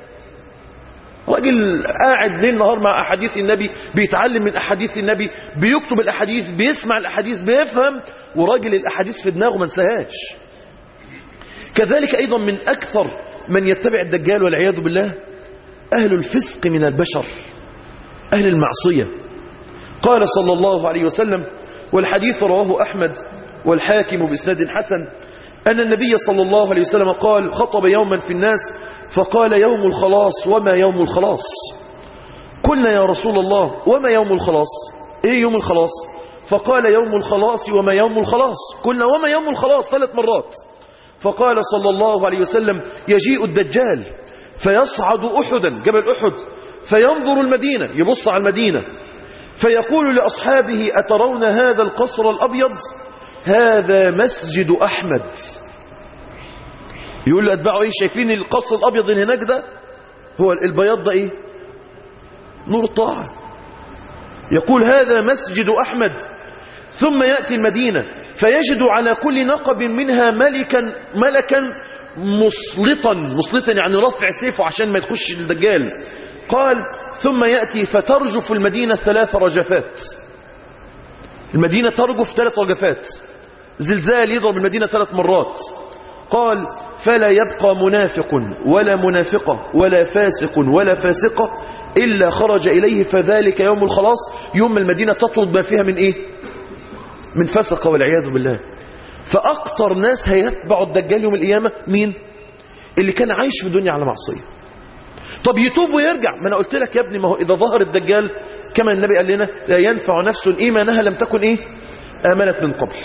راجل قاعد ليل نهار مع أحاديث النبي بيتعلم من أحاديث النبي بيكتب الأحاديث بيسمع الأحاديث بيفهم وراجل الأحاديث في دماغه ما انساهاش كذلك أيضا من أكثر من يتبع الدجال والعياذ بالله أهل الفسق من البشر أهل المعصية قال صلى الله عليه وسلم والحديث رواه أحمد والحاكم بإسناد حسن أن النبي صلى الله عليه وسلم قال خطب يوما في الناس فقال يوم الخلاص وما يوم الخلاص قلنا يا رسول الله وما يوم الخلاص ايه يوم الخلاص فقال يوم الخلاص وما يوم الخلاص قلنا وما يوم الخلاص ثلاث مرات فقال صلى الله عليه وسلم يجيء الدجال فيصعد أحدا جبل أحد فينظر المدينة يبص على المدينة فيقول لأصحابه أترون هذا القصر الأبيض هذا مسجد أحمد يقول لأتباعه إيه شايفين القصر الأبيض اللي هناك ده هو البياض ده إيه نور الطاعة يقول هذا مسجد أحمد ثم يأتي المدينة فيجد على كل نقب منها ملكا ملكا مسلطا مسلطا يعني رفع سيفه عشان ما يخش الدجال قال ثم يأتي فترجف المدينة ثلاث رجفات المدينة ترجف ثلاث رجفات زلزال يضرب المدينة ثلاث مرات قال فلا يبقى منافق ولا منافقة ولا فاسق ولا فاسقة إلا خرج إليه فذلك يوم الخلاص يوم المدينة تطرد ما فيها من إيه من فسق والعياذ بالله فأكتر ناس هيتبعوا الدجال يوم القيامة مين اللي كان عايش في الدنيا على معصية طب يتوب ويرجع ما أنا قلت لك يا ابني ما هو إذا ظهر الدجال كما النبي قال لنا لا ينفع نفس إيمانها لم تكن إيه آمنت من قبل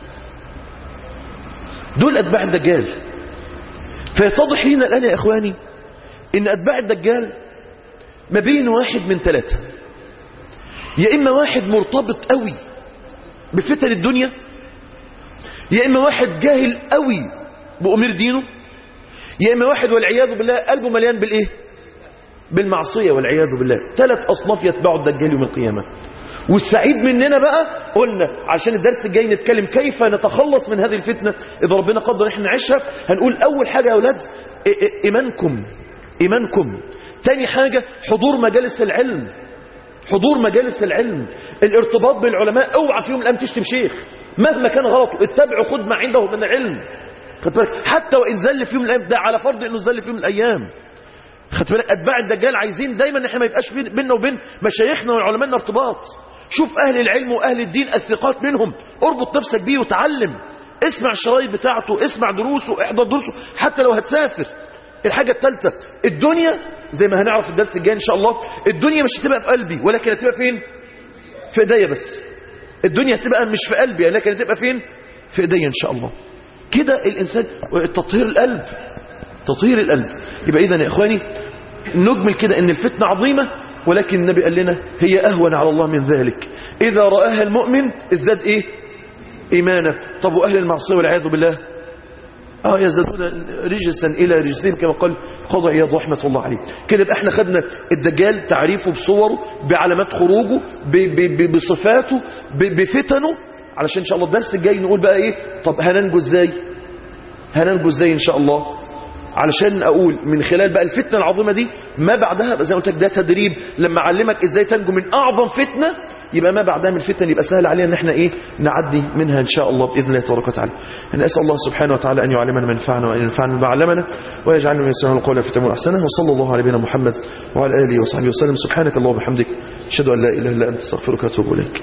دول أتباع الدجال فيتضح لنا الآن يا إخواني إن أتباع الدجال ما بين واحد من ثلاثة يا إما واحد مرتبط قوي بفتن الدنيا يا إما واحد جاهل قوي بأمير دينه يا إما واحد والعياذ بالله قلبه مليان بالإيه بالمعصية والعياذ بالله ثلاث أصناف يتبعوا الدجال يوم القيامة والسعيد مننا بقى قلنا عشان الدرس الجاي نتكلم كيف نتخلص من هذه الفتنة إذا ربنا قدر إحنا نعيشها هنقول أول حاجة يا أولاد إيمانكم إيمانكم تاني حاجة حضور مجالس العلم حضور مجالس العلم الارتباط بالعلماء اوعى في يوم الأيام تشتم شيخ مهما كان غلطه اتبعوا خد ما عنده من العلم خد بالك حتى وإن زل في يوم من الأيام ده على فرض إنه زل في يوم من الأيام خد بالك أتباع الدجال عايزين دايما إحنا ما يبقاش بيننا وبين مشايخنا وعلمائنا ارتباط شوف أهل العلم وأهل الدين الثقات منهم اربط نفسك بيه وتعلم اسمع الشرايط بتاعته اسمع دروسه احضر دروسه حتى لو هتسافر الحاجة الثالثة الدنيا زي ما هنعرف الدرس الجاي إن شاء الله الدنيا مش هتبقى في قلبي ولكن هتبقى فين في ايديا بس الدنيا هتبقى مش في قلبي لكن هتبقى فين في ايديا إن شاء الله كده الإنسان تطهير القلب تطهير القلب يبقى إذا يا إخواني نجمل كده أن الفتنة عظيمة ولكن النبي قال لنا هي أهون على الله من ذلك إذا رآها المؤمن ازداد إيه إيمانا طب وأهل المعصية والعياذ بالله آه يزدادون رجسا إلى رجسين كما قال قضى إياد رحمة الله عليه كده يبقى احنا خدنا الدجال تعريفه بصوره بعلامات خروجه ب ب ب بصفاته ب بفتنه علشان إن شاء الله الدرس الجاي نقول بقى إيه طب هننجو إزاي هننجو إزاي إن شاء الله علشان أقول من خلال بقى الفتنة العظيمة دي ما بعدها زي ما قلت لك ده تدريب لما أعلمك إزاي تنجو من أعظم فتنة يبقى ما بعدها من الفتن يبقى سهل علينا ان احنا ايه نعدي منها ان شاء الله باذن الله تبارك وتعالى انا اسال الله سبحانه وتعالى ان يعلمنا ما ينفعنا وان ينفعنا بما علمنا ويجعلنا من يسمعون القول في تمام احسنه وصلى الله على نبينا محمد وعلى اله وصحبه وسلم سبحانك اللهم وبحمدك اشهد ان لا اله الا انت استغفرك واتوب اليك